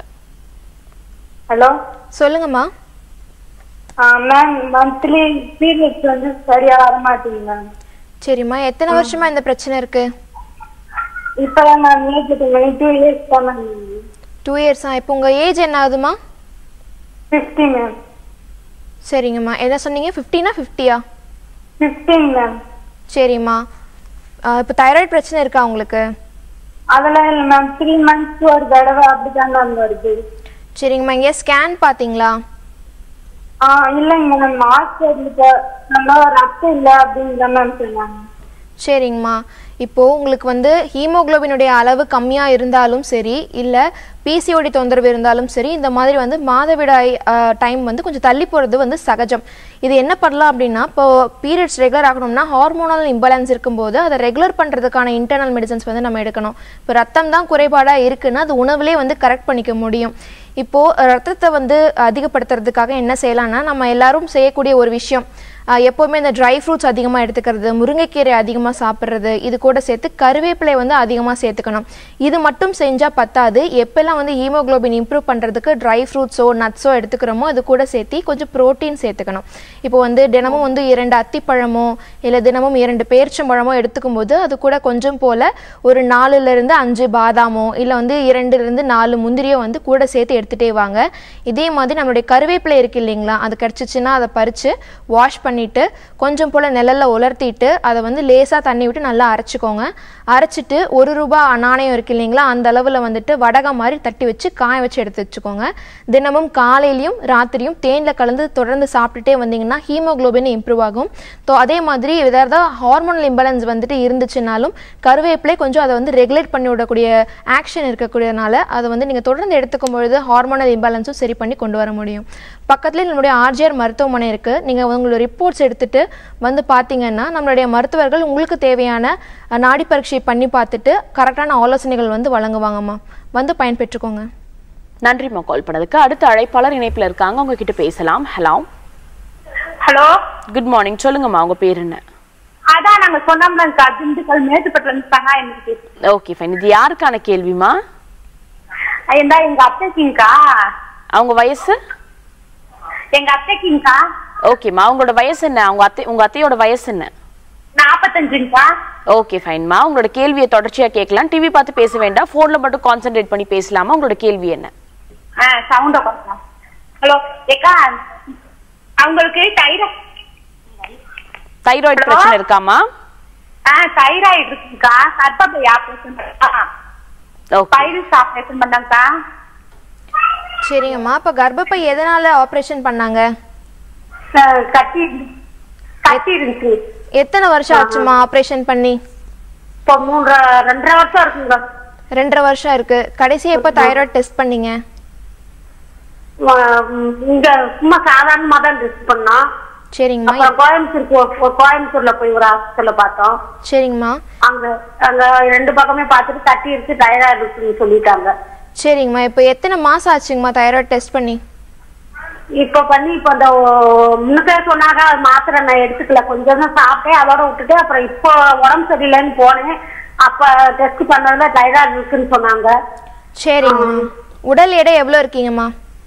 ஹலோ சொல்லுங்கம்மா மேம் மந்த்லி பீரியட்ஸ் வந்து சரியா வர மாட்டேங்குது மேம் சரிம்மா எத்தனை வருஷமா இந்த பிரச்சனை இருக்கு இப்பதான் மேம் ஏஜ் டூ இயர்ஸ் தான் மேம் டூ இயர்ஸா இப்போ உங்கள் ஏஜ் என்ன ஆகுதுமா ஃபிஃப்டி மேம் சரிங்கம்மா என்ன சொன்னீங்க ஃபிஃப்டினா ஃபிஃப்டியா ஃபிஃப்டீன் மேம் சரிம்மா இப்போ தைராய்டு பிரச்சனை இருக்கா உங்களுக்கு அதெல்லாம் இல்லை மேம் த்ரீ மந்த்ஸ் ஒரு தடவை அப்படிதான் மேம் வருது சரிங்கம்மா இங்கே ஸ்கேன் பார்த்தீங்களா ஆ இல்லைங்க மேம் ஹாஸ்பிட்டலுக்கு நம்ம ரத்தம் இல்லை அப்படின்னு தான் மேம் சொன்னாங்க சரிங்கம்மா இப்போது உங்களுக்கு வந்து ஹீமோகுளோபினுடைய அளவு கம்மியாக இருந்தாலும் சரி இல்லை பிசிஓடி தொந்தரவு இருந்தாலும் சரி இந்த மாதிரி வந்து மாதவிடாய் டைம் வந்து கொஞ்சம் தள்ளி போகிறது வந்து சகஜம் இது என்ன பண்ணலாம் அப்படின்னா இப்போ பீரியட்ஸ் ரெகுலர் ஆகணும்னா ஹார்மோனல் இம்பேலன்ஸ் இருக்கும்போது அதை ரெகுலர் பண்ணுறதுக்கான இன்டர்னல் மெடிசன்ஸ் வந்து நம்ம எடுக்கணும் இப்போ ரத்தம் தான் குறைபாடாக இருக்குன்னா அது உணவுலேயே வந்து கரெக்ட் பண்ணிக்க முடியும் இப்போது ரத்தத்தை வந்து அதிகப்படுத்துறதுக்காக என்ன செய்யலாம்னா நம்ம எல்லாரும் செய்யக்கூடிய ஒரு விஷயம் ஆஹ் எப்போவுமே இந்த ட்ரை ஃப்ரூட்ஸ் அதிகமாக எடுத்துக்கிறது முருங்கைக்கீரை அதிகமாக சாப்பிட்றது இது கூட சேர்த்து கருவேப்பிலை வந்து அதிகமாக சேர்த்துக்கணும் இது மட்டும் செஞ்சால் பத்தாது எப்பெல்லாம் வந்து ஹீமோகுளோபின் இம்ப்ரூவ் பண்ணுறதுக்கு ட்ரை ஃப்ரூட்ஸோ நட்ஸோ எடுத்துக்கிறோமோ அது கூட சேர்த்து கொஞ்சம் ப்ரோட்டீன் சேர்த்துக்கணும் இப்போ வந்து தினமும் வந்து இரண்டு அத்திப்பழமோ இல்லை தினமும் இரண்டு பேரிச்சம்பழமோ எடுத்துக்கும் போது அது கூட கொஞ்சம் போல் ஒரு நாலுலேருந்து அஞ்சு பாதாமோ இல்லை வந்து இரண்டுலேருந்து நாலு முந்திரியோ வந்து கூட சேர்த்து எடுத்துகிட்டே வாங்க இதே மாதிரி நம்மளுடைய கருவேப்பிலை இருக்கு இல்லைங்களா அது கிடச்சிச்சின்னா அதை பறித்து வாஷ் பண்ணிவிட்டு கொஞ்சம் போல் நிழல்ல உலர்த்திட்டு அதை வந்து லேசாக தண்ணி விட்டு நல்லா அரைச்சிக்கோங்க அரைச்சிட்டு ஒரு ரூபா நாணயம் இருக்கு இல்லைங்களா அந்த அளவில் வந்துட்டு வடகம் மாதிரி தட்டி வச்சு காய வச்சு எடுத்து வச்சுக்கோங்க தினமும் காலையிலையும் ராத்திரியும் தேனில் கலந்து தொடர்ந்து சாப்பிட்டுட்டே வந்தீங்கன்னா ஹீமோகுளோபின் இம்ப்ரூவ் ஆகும் ஸோ அதே மாதிரி ஏதாவது ஹார்மோனல் இம்பேலன்ஸ் வந்துட்டு இருந்துச்சுனாலும் கருவேப்பிலை கொஞ்சம் அதை வந்து ரெகுலேட் பண்ணி விடக்கூடிய ஆக்ஷன் இருக்கக்கூடியதுனால அதை வந்து நீங்கள் தொடர்ந்து எடுத்துக்கும் பொழுது ஹார்மோனல் இம்பேலன்ஸும் சரி பண்ணி கொண்டு வர முடியும் பக்கத்துலேயே நம்மளுடைய ஆர்ஜிஆர் மருத்துவமனை இருக்குது நீங்கள் உங்களோட ரிப்போர்ட்ஸ் எடுத்துட்டு வந்து பார்த்தீங்கன்னா நம்மளுடைய மருத்துவர்கள் உங்களுக்கு தேவையான அஹ், நாடி பரீட்சை பண்ணி பார்த்துட்டு கரெக்டான ஆலோசனைகள் வந்து வழங்குவாங்கம்மா வந்து பயன்பெற்றுக்கோங்க நன்றிம்மா கால் பண்ணதுக்கு அடுத்த அழைப்பாளர் இணைப்புல இருக்காங்க உங்ககிட்ட பேசலாம் ஹலோ ஹலோ குட் மார்னிங் சொல்லுங்கம்மா உங்க பேர் என்ன அதான் நாங்க சொன்னோம்லங்கக்கா திண்டுக்கல் மேட்டுப்பட்டுல இருந்து தங்கா எனக்கு ஓகே ஃபைன் இது யாருக்கான கேள்விமா ஏண்டா எங்க அத்தைக்குங்கக்கா அவங்க வயசு எங்க அத்தைக்குங்கக்கா ஓகேம்மா அவங்களோட வயசு என்ன அவங்க அத்தை உங்க அத்தையோட வயசு என்ன நாப்பத்தஞ்சுங்கக்கா ஓகே ஃபைன்மா உங்களோட கேள்வியை தொடர்ச்சியா கேட்கலாம் டிவி பார்த்து பேச வேண்டாம் போன்ல மட்டும் கான்சென்ட்ரேட் பண்ணி பேசலாமா உங்களோட கேள்வி என்ன ஆ சவுண்ட கொஞ்சம் ஹலோ ஏக்கா அவங்களுக்கு தைராய்டு தைராய்டு Hello? பிரச்சனை இருக்காமா ஆ தைராய்டு இருக்குங்கக்கா கர்ப்பப்பை ஆபரேஷன் பண்ணா ஓகே பைல்ஸ் ஆபரேஷன் பண்ணாங்கக்கா சரிங்கம்மா இப்போ கர்ப்பப்பை எதனால் ஆப்ரேஷன் பண்ணாங்க அஹ் கட்டி கட்டி இருந்துச்சு எத்தனை வருஷம் ஆச்சுமா ஆப்ரேஷன் பண்ணி இப்போ மூன்று ரெண்டரை வருஷம் இருக்குங்க ரெண்டரை வருஷம் இருக்குது கடைசியாக எப்போ தைராய்டு டெஸ்ட் பண்ணீங்க உம், இங்க சும்மா சாதாரணமா தான் டெஸ்ட் பண்ணோம் சரிங்கம்மா அப்புறம் கோயம்புத்தூருக்கு ஒரு- ஒரு கோயம்புத்தூர்ல போய் ஒரு ஹாஸ்பிட்டல்ல பார்த்தோம் சரிங்கம்மா அங்க அங்க ரெண்டு பக்கமே பார்த்துட்டு தட்டி இருக்கு தைராய்டு இருக்குன்னு சொல்லிட்டாங்க சரிங்கம்மா இப்போ எத்தனை மாதம் ஆச்சுங்கம்மா தைராய்டு டெஸ்ட் பண்ணி இப்ப பண்ணி இப்ப அந்த ஓ- முன்னுக்கே சொன்னாங்க அது மாத்திரை நான் எடுத்துக்கல கொஞ்சம் தான் சாப்பிட்டேன் அதோட விட்டுட்டு அப்புறம் இப்போ உடம்பு சரியில்லைன்னு போனேன் அப்ப டெஸ்ட் பண்ணதுல தைராய்டு இருக்குன்னு சொன்னாங்க சரிங்கம்மா உடல் எடை எவ்வளோ இருக்கீங்கம்மா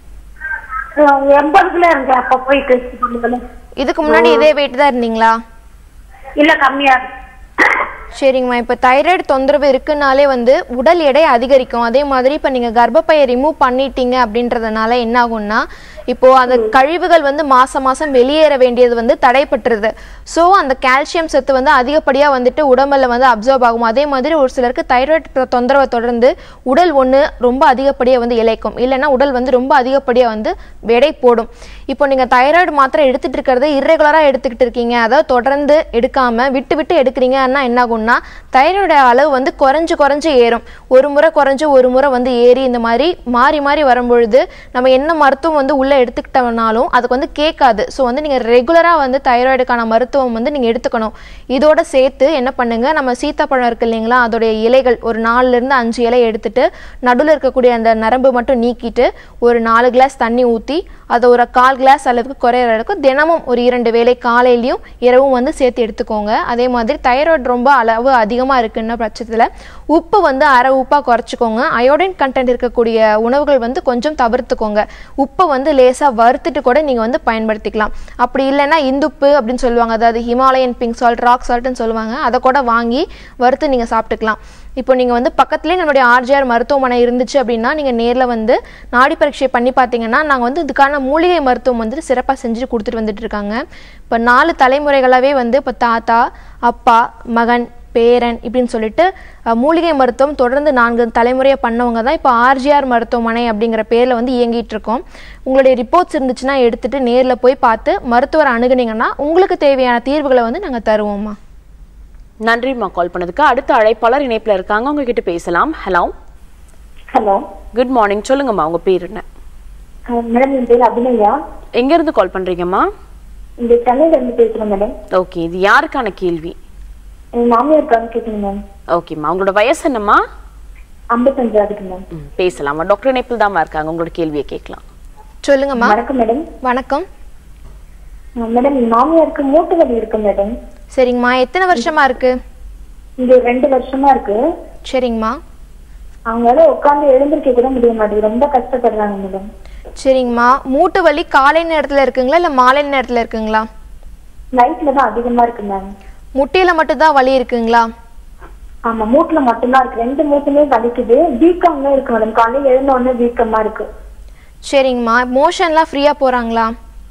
அஹ் எண்பதுக்குள்ள இருந்தேன் அப்ப போய் டெஸ்ட் பண்ணதுல இதுக்கு முன்னாடி இதே வெயிட் தான் இருந்தீங்களா இல்ல கம்மியா இருக்கு. சரிங்கம்மா இப்போ தைராய்டு தொந்தரவு இருக்குனாலே வந்து உடல் எடை அதிகரிக்கும் அதே மாதிரி இப்போ நீங்கள் கர்ப்பப்பையை ரிமூவ் பண்ணிட்டீங்க அப்படின்றதுனால என்ன ஆகும்னா இப்போ அந்த கழிவுகள் வந்து மாசம் மாசம் வெளியேற வேண்டியது வந்து தடைப்பட்டுருது ஸோ அந்த கால்சியம் சத்து வந்து அதிகப்படியாக வந்துட்டு உடம்புல வந்து அப்சர்வ் ஆகும் அதே மாதிரி ஒரு சிலருக்கு தைராய்டு தொந்தரவை தொடர்ந்து உடல் ஒன்று ரொம்ப அதிகப்படியாக வந்து இழைக்கும் இல்லைன்னா உடல் வந்து ரொம்ப அதிகப்படியாக வந்து எடை போடும் இப்போ நீங்கள் தைராய்டு மாத்திரை எடுத்துட்டு இருக்கிறத இர்ரெகுலராக எடுத்துக்கிட்டு இருக்கீங்க அதாவது தொடர்ந்து எடுக்காம விட்டு விட்டு எடுக்கிறீங்கன்னா என்ன ஆகும்னா தைராய்டு அளவு வந்து குறைஞ்சு குறைஞ்சு ஏறும் ஒரு முறை குறைஞ்சு ஒரு முறை வந்து ஏறி இந்த மாதிரி மாறி மாறி வரும்பொழுது நம்ம என்ன மருத்துவம் வந்து உள்ளே எடுத்துக்கிட்டோம்னாலும் அதுக்கு வந்து கேட்காது ஸோ வந்து நீங்கள் ரெகுலராக வந்து தைராய்டுக்கான மருத்துவம் வந்து நீங்கள் எடுத்துக்கணும் இதோட சேர்த்து என்ன பண்ணுங்க நம்ம சீத்தாப்பழம் இருக்கு இல்லைங்களா அதோடைய இலைகள் ஒரு நாலுலேருந்து அஞ்சு இலை எடுத்துட்டு நடுவில் இருக்கக்கூடிய அந்த நரம்பு மட்டும் நீக்கிட்டு ஒரு நாலு கிளாஸ் தண்ணி ஊற்றி அதை ஒரு கால் கிளாஸ் அளவுக்கு குறையிற அளவுக்கு தினமும் ஒரு இரண்டு வேளை காலையிலையும் இரவும் வந்து சேர்த்து எடுத்துக்கோங்க அதே மாதிரி தைராய்டு ரொம்ப அளவு அதிகமாக இருக்குன்ற பட்சத்தில் உப்பு வந்து அரை உப்பாக குறைச்சிக்கோங்க அயோடின் கண்டென்ட் இருக்கக்கூடிய உணவுகள் வந்து கொஞ்சம் தவிர்த்துக்கோங்க உப்பை வந்து லேசாக வறுத்துட்டு கூட நீங்கள் வந்து பயன்படுத்திக்கலாம் அப்படி இல்லைன்னா இந்துப்பு அப்படின்னு சொல்லுவாங்க அதாவது ஹிமாலயன் பிங்க் சால்ட் ராக் சால்ட்னு சொல்லுவாங்க அதை கூட வாங்கி வறுத்து நீங்கள் சாப்பிட்டுக்கலாம் இப்போ நீங்கள் வந்து பக்கத்துலேயே நம்மளுடைய ஆர்ஜிஆர் மருத்துவமனை இருந்துச்சு அப்படின்னா நீங்கள் நேரில் வந்து நாடி பரீட்சை பண்ணி பார்த்தீங்கன்னா நாங்கள் வந்து இதுக்கான மூலிகை மருத்துவம் வந்துட்டு சிறப்பாக செஞ்சு கொடுத்துட்டு வந்துட்டு இருக்காங்க இப்போ நாலு தலைமுறைகளாகவே வந்து இப்போ தாத்தா அப்பா மகன் பேரன் இப்படின்னு சொல்லிட்டு அஹ், மூலிகை மருத்துவம் தொடர்ந்து நான்கு தலைமுறையை பண்ணவங்க தான் இப்போ ஆர்ஜிஆர் மருத்துவமனை அப்படிங்கிற பேரில் வந்து இயங்கிட்டு இருக்கோம் உங்களுடைய ரிப்போர்ட்ஸ் இருந்துச்சுன்னா எடுத்துட்டு நேரில் போய் பார்த்து மருத்துவரை அணுகுனீங்கன்னா உங்களுக்கு தேவையான தீர்வுகளை வந்து நாங்கள் தருவோம்மா நன்றிம்மா கால் பண்ணதுக்கு அடுத்த அழைப்பாளர் இணைப்புல இருக்காங்க உங்ககிட்ட பேசலாம் ஹலோ ஹலோ குட் மார்னிங் சொல்லுங்கம்மா உங்க பேர் என்ன மேடம் என் பேர் அபிநயா எங்க இருந்து கால் பண்றீங்கம்மா இங்க சென்னையில இருந்து பேசுறேன் மேடம் ஓகே இது யாருக்கான கேள்வி என் மாமியார் கால் கேட்குங்க மேம் ஓகேம்மா உங்களோட வயசு என்னம்மா ஐம்பத்தஞ்சு ஆகுது மேம் ம், பேசலாமா டாக்டர் இணைப்பில் தான் இருக்காங்க உங்களோட கேள்வியை கேட்கலாம் சொல்லுங்கம்மா வணக்கம் மேடம் வணக்கம் மேடம் மாமியாருக்கு மூட்டு வலி இருக்கு மேடம் சரிங்கம்மா எத்தனை வருஷமா இருக்கு இங்க ரெண்டு வருஷமா இருக்கு சரிங்கம்மா அவங்களால உட்கார்ந்து எழுந்திருக்க கூட முடிய மாட்டேங்குது ரொம்ப கஷ்டப்படுறாங்க மேடம் சரிங்கம்மா மூட்டு வலி காலை நேரத்தில் இருக்குங்களா இல்லை மாலை நேரத்தில் இருக்குங்களா நைட்ல தான் அதிகமா இருக்கு மேம் முட்டியில் மட்டும்தான் வலி இருக்குங்களா ஆமா மூட்டுல மட்டும்தான் இருக்கு ரெண்டு மூட்டுமே வலிக்குது வீக்கம்ல இருக்கு மேடம் காலையில எழுந்த உடனே வீக்கமா இருக்கு சரிங்கம்மா மோஷன்லாம் ஃப்ரீயாக போகிறாங்களா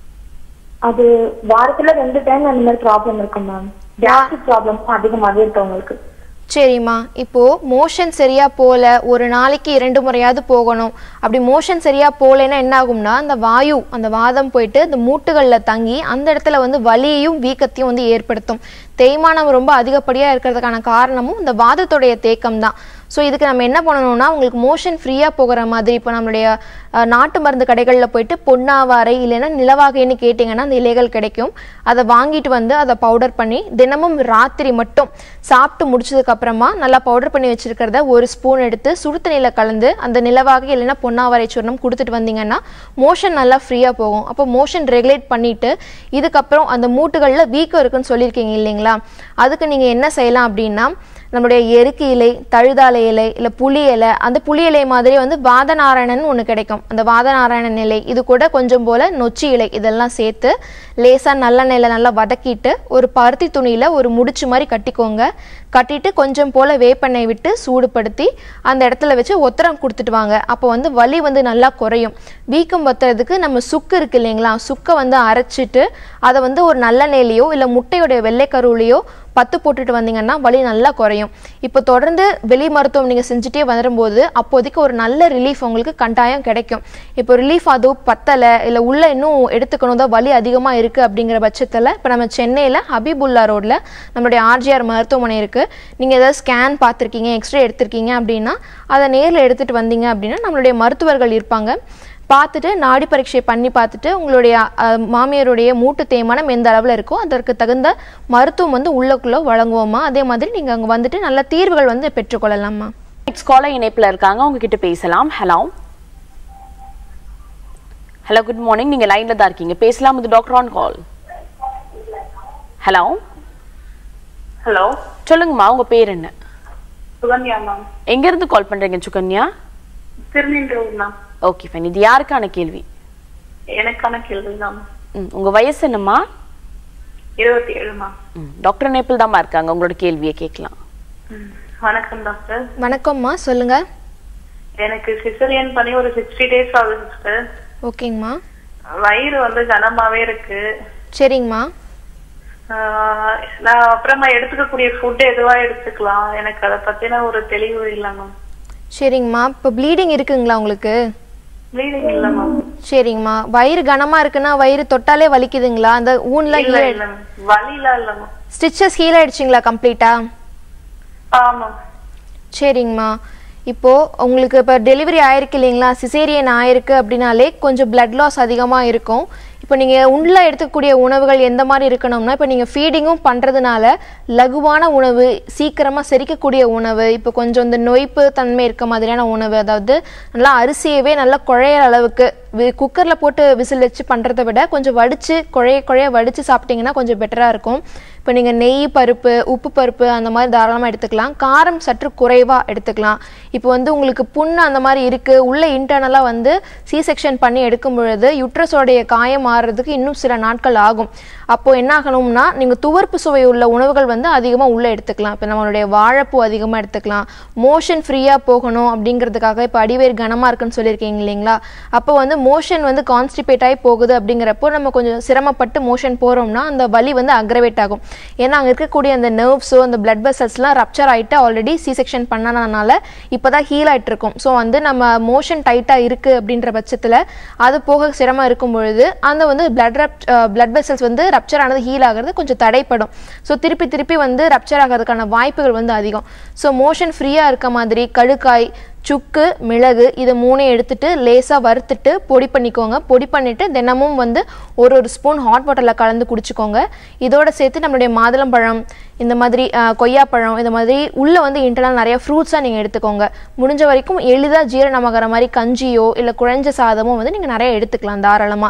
அது வாரத்துல ரெண்டு டைம் அந்த மாதிரி ப்ராப்ளம் இருக்கு மேம் கேஸ்ட்ரிக் ப்ராப்ளமும் அதிகமாவே இருக்கு அவங்களுக்கு சரிம்மா இப்போ மோஷன் சரியா போல ஒரு நாளைக்கு இரண்டு முறையாவது போகணும் அப்படி மோஷன் சரியா போகலைன்னா என்ன ஆகும்னா அந்த வாயு அந்த வாதம் போயிட்டு அந்த மூட்டுகள்ல தங்கி அந்த இடத்துல வந்து வலியையும் வீக்கத்தையும் வந்து ஏற்படுத்தும் தேய்மானம் ரொம்ப அதிகப்படியா இருக்கிறதுக்கான காரணமும் இந்த வாதத்துடைய தேக்கம் தான் ஸோ இதுக்கு நம்ம என்ன பண்ணணும்னா உங்களுக்கு மோஷன் ஃப்ரீயாக போகிற மாதிரி இப்போ நம்மளுடைய அஹ், நாட்டு மருந்து கடைகளில் போயிட்டு பொன்னாவாரை இல்லைன்னா நிலவாகைன்னு கேட்டிங்கன்னா அந்த இலைகள் கிடைக்கும் அதை வாங்கிட்டு வந்து அதை பவுடர் பண்ணி தினமும் ராத்திரி மட்டும் சாப்பிட்டு முடிச்சதுக்கு அப்புறமா நல்லா பவுடர் பண்ணி வச்சிருக்கிறத ஒரு ஸ்பூன் எடுத்து சுடு தண்ணியில் கலந்து அந்த நிலவாகை இல்லைன்னா பொன்னாவாரை சூர்ணம் கொடுத்துட்டு வந்தீங்கன்னா மோஷன் நல்லா ஃப்ரீயாக போகும் அப்போ மோஷன் ரெகுலேட் பண்ணிட்டு இதுக்கப்புறம் அந்த மூட்டுகளில் வீக்கம் இருக்குன்னு சொல்லியிருக்கீங்க இல்லைங்களா அதுக்கு நீங்கள் என்ன செய்யலாம் அப்படின்னா நம்மளுடைய எருக்கு இலை தழுதாலை இலை இல்லை புளி இலை அந்த புளி இலை மாதிரி வந்து வாதநாராயணன் ஒன்று கிடைக்கும் அந்த வாதநாராயணன் இலை இது கூட கொஞ்சம் போல் நொச்சி இலை இதெல்லாம் சேர்த்து லேசாக நல்லெண்ணெயில் நல்லா வதக்கிட்டு ஒரு பருத்தி துணியில் ஒரு முடிச்சு மாதிரி கட்டிக்கோங்க கட்டிட்டு கொஞ்சம் போல் வேப்பெண்ணெய் விட்டு சூடுபடுத்தி அந்த இடத்துல வச்சு ஒத்தரம் கொடுத்துட்டு வாங்க அப்போ வந்து வலி வந்து நல்லா குறையும் வீக்கம் வத்துறதுக்கு நம்ம சுக்கு இருக்கு இல்லைங்களா சுக்கை வந்து அரைச்சிட்டு அதை வந்து ஒரு நல்லெண்ணெயிலையோ இல்லை முட்டையோடைய வெள்ளைக்கருவுலையோ பத்து போட்டுட்டு வந்தீங்கன்னா வலி நல்லா குறையும் இப்போ தொடர்ந்து வெளி மருத்துவம் நீங்கள் செஞ்சுட்டே வரும்போது அப்போதைக்கு ஒரு நல்ல ரிலீஃப் உங்களுக்கு கட்டாயம் கிடைக்கும் இப்போ ரிலீஃப் அதுவும் பத்தலை இல்லை உள்ள இன்னும் எடுத்துக்கணும் தான் வலி அதிகமாக இருக்குது அப்படிங்கிற பட்சத்தில் இப்போ நம்ம சென்னையில் ஹபீபுல்லா ரோட்டில் நம்மளுடைய ஆர்ஜிஆர் மருத்துவமனை இருக்குது நீங்கள் ஏதாவது ஸ்கேன் பார்த்துருக்கீங்க எக்ஸ்ரே எடுத்திருக்கீங்க அப்படின்னா அதை நேரில் எடுத்துகிட்டு வந்தீங்க அப்படின்னா நம்மளுடைய மருத்துவர்கள் இருப்பாங்க பார்த்துட்டு நாடி பரீட்சை பண்ணி பார்த்துட்டு உங்களுடைய அஹ், மாமியாருடைய மூட்டு தேய்மானம் எந்த அளவில் இருக்கோ அதற்கு தகுந்த மருத்துவம் வந்து உள்ளக்குள்ளே வழங்குவோமா அதே மாதிரி நீங்கள் அங்கே வந்துட்டு நல்ல தீர்வுகள் வந்து பெற்றுக்கொள்ளலாமா நெக்ஸ்ட் காலர் இணைப்புல இருக்காங்க உங்ககிட்ட பேசலாம் ஹலோ ஹலோ குட் மார்னிங் நீங்க லைன்ல தான் இருக்கீங்க பேசலாம் இது doctor on call hello hello சொல்லுங்கம்மா உங்க பேர் என்ன சுகன்யா மேம் எங்க இருந்து கால் பண்றீங்க Sukanya Thiruninravur ma'am okay fine இது யாருக்கான கேள்வி எனக்கான கேள்வி தான் ம், உங்க வயசு என்னம்மா இருபத்தி ஏழு மேம் ம், டாக்டர் நேபிள் தாம்மா இருக்காங்க உங்களோட கேள்வியை கேட்கலாம் ம். வணக்கம் டாக்டர் வணக்கம்மா சொல்லுங்கள் எனக்கு சிசரியன் பண்ணி ஒரு சிக்ஸ்டி டேஸ் ஆகுது சிஸ்டர் ஓகேங்கம்மா வயிறு வந்து கனமாவே இருக்கு சரிங்கம்மா ஆஹ் நான் அப்புறமா எடுத்துக்கக்கூடிய ஃபுட் எதுவா எடுத்துக்கலாம் எனக்கு அதை பத்தின ஒரு தெளிவு இல்ல மேம் சரிங்கம்மா இப்போ ப்ளீடிங் இருக்குங்களா உங்களுக்கு ப்ளீடிங் இல்ல மேம் சரிங்கம்மா வயிறு கனமாக இருக்குன்னா வயிறு தொட்டாலே வலிக்குதுங்களா அந்த ஊன்லாம் இல்ல ஹீல் இல்ல மேம் வலிலாம் இல்ல மேம் ஸ்டிச்சஸ் ஹீல் ஆயிடுச்சிங்களா கம்ப்ளீட்டா ஆமா சரிங்கம்மா இப்போ உங்களுக்கு இப்போ டெலிவரி ஆயிருக்கு இல்லைங்களா சிசேரியன் ஆயிருக்கு அப்படின்னாலே கொஞ்சம் பிளட் லாஸ் அதிகமாக இருக்கும் இப்போ நீங்கள் உள்ள எடுத்துக்கக்கூடிய உணவுகள் எந்த மாதிரி இருக்கணும்னா இப்போ நீங்கள் ஃபீடிங்கும் பண்ணுறதுனால லகுவான உணவு சீக்கிரமாக செரிக்கக்கூடிய உணவு இப்போ கொஞ்சம் இந்த நொய்ப்பு தன்மை இருக்க மாதிரியான உணவு அதாவது நல்லா அரிசியவே நல்லா குழையிற அளவுக்கு குக்கரில் போட்டு விசில் வச்சு பண்ணுறத விட கொஞ்சம் வடித்து குழைய குழைய வடித்து சாப்பிட்டீங்கன்னா கொஞ்சம் பெட்டராக இருக்கும் இப்போ நீங்கள் நெய் பருப்பு உப்பு பருப்பு அந்த மாதிரி தாராளமாக எடுத்துக்கலாம் காரம் சற்று குறைவாக எடுத்துக்கலாம் இப்போ வந்து உங்களுக்கு புண்ணு அந்த மாதிரி இருக்குது உள்ள இன்டர்னலாக வந்து சி செக்ஷன் பண்ணி எடுக்கும் பொழுது யுட்ரஸோடைய காயம் மாறுறதுக்கு இன்னும் சில நாட்கள் ஆகும் அப்போது என்ன ஆகணும்னா நீங்கள் துவர்ப்பு சுவை உள்ள உணவுகள் வந்து அதிகமாக உள்ளே எடுத்துக்கலாம் இப்போ நம்மளுடைய வாழைப்பூ அதிகமாக எடுத்துக்கலாம் மோஷன் ஃப்ரீயாக போகணும் அப்படிங்கிறதுக்காக இப்போ அடிவேர் கனமாக இருக்குன்னு சொல்லியிருக்கீங்க இல்லைங்களா அப்போ வந்து மோஷன் வந்து கான்ஸ்டிபேட் ஆகி போகுது அப்படிங்கிறப்போ நம்ம கொஞ்சம் சிரமப்பட்டு மோஷன் போகிறோம்னா அந்த வலி வந்து அக்ரவேட் ஆகும் ஏன்னா அங்கே இருக்கக்கூடிய அந்த நர்வ்ஸோ அந்த பிளட் வெசல்ஸ்லாம் ரப்சர் ஆகிட்டு ஆல்ரெடி சி செக்ஷன் பண்ணனால இப்போ தான் ஹீல் ஆகிட்டு இருக்கும் ஸோ வந்து நம்ம மோஷன் டைட்டாக இருக்குது அப்படின்ற பட்சத்தில் அது போக சிரமம் இருக்கும் பொழுது அந்த வந்து பிளட் ரப் பிளட் வெசல்ஸ் வந்து ரப்சர் ஆனது ஹீல் ஆகிறது கொஞ்சம் தடைப்படும் ஸோ திருப்பி திருப்பி வந்து ரப்சர் ஆகிறதுக்கான வாய்ப்புகள் வந்து அதிகம் ஸோ மோஷன் ஃப்ரீயாக இருக்க மாதிரி கடுக்காய் சுக்கு மிளகு இதை மூணையும் எடுத்துட்டு லேசாக வறுத்துட்டு பொடி பண்ணிக்கோங்க பொடி பண்ணிட்டு தினமும் வந்து ஒரு ஒரு ஸ்பூன் ஹாட் வாட்டரில் கலந்து குடிச்சுக்கோங்க இதோட சேர்த்து நம்மளுடைய மாதுளம்பழம் இந்த மாதிரி ஆஹ், கொய்யாப்பழம் இந்த மாதிரி உள்ளே வந்து இன்டர்னல் நிறைய ஃப்ரூட்ஸாக நீங்கள் எடுத்துக்கோங்க முடிஞ்ச வரைக்கும் எளிதாக ஜீரணமாகிற மாதிரி கஞ்சியோ இல்லை குழஞ்ச சாதமோ வந்து நீங்கள் நிறைய எடுத்துக்கலாம் தாராளமாக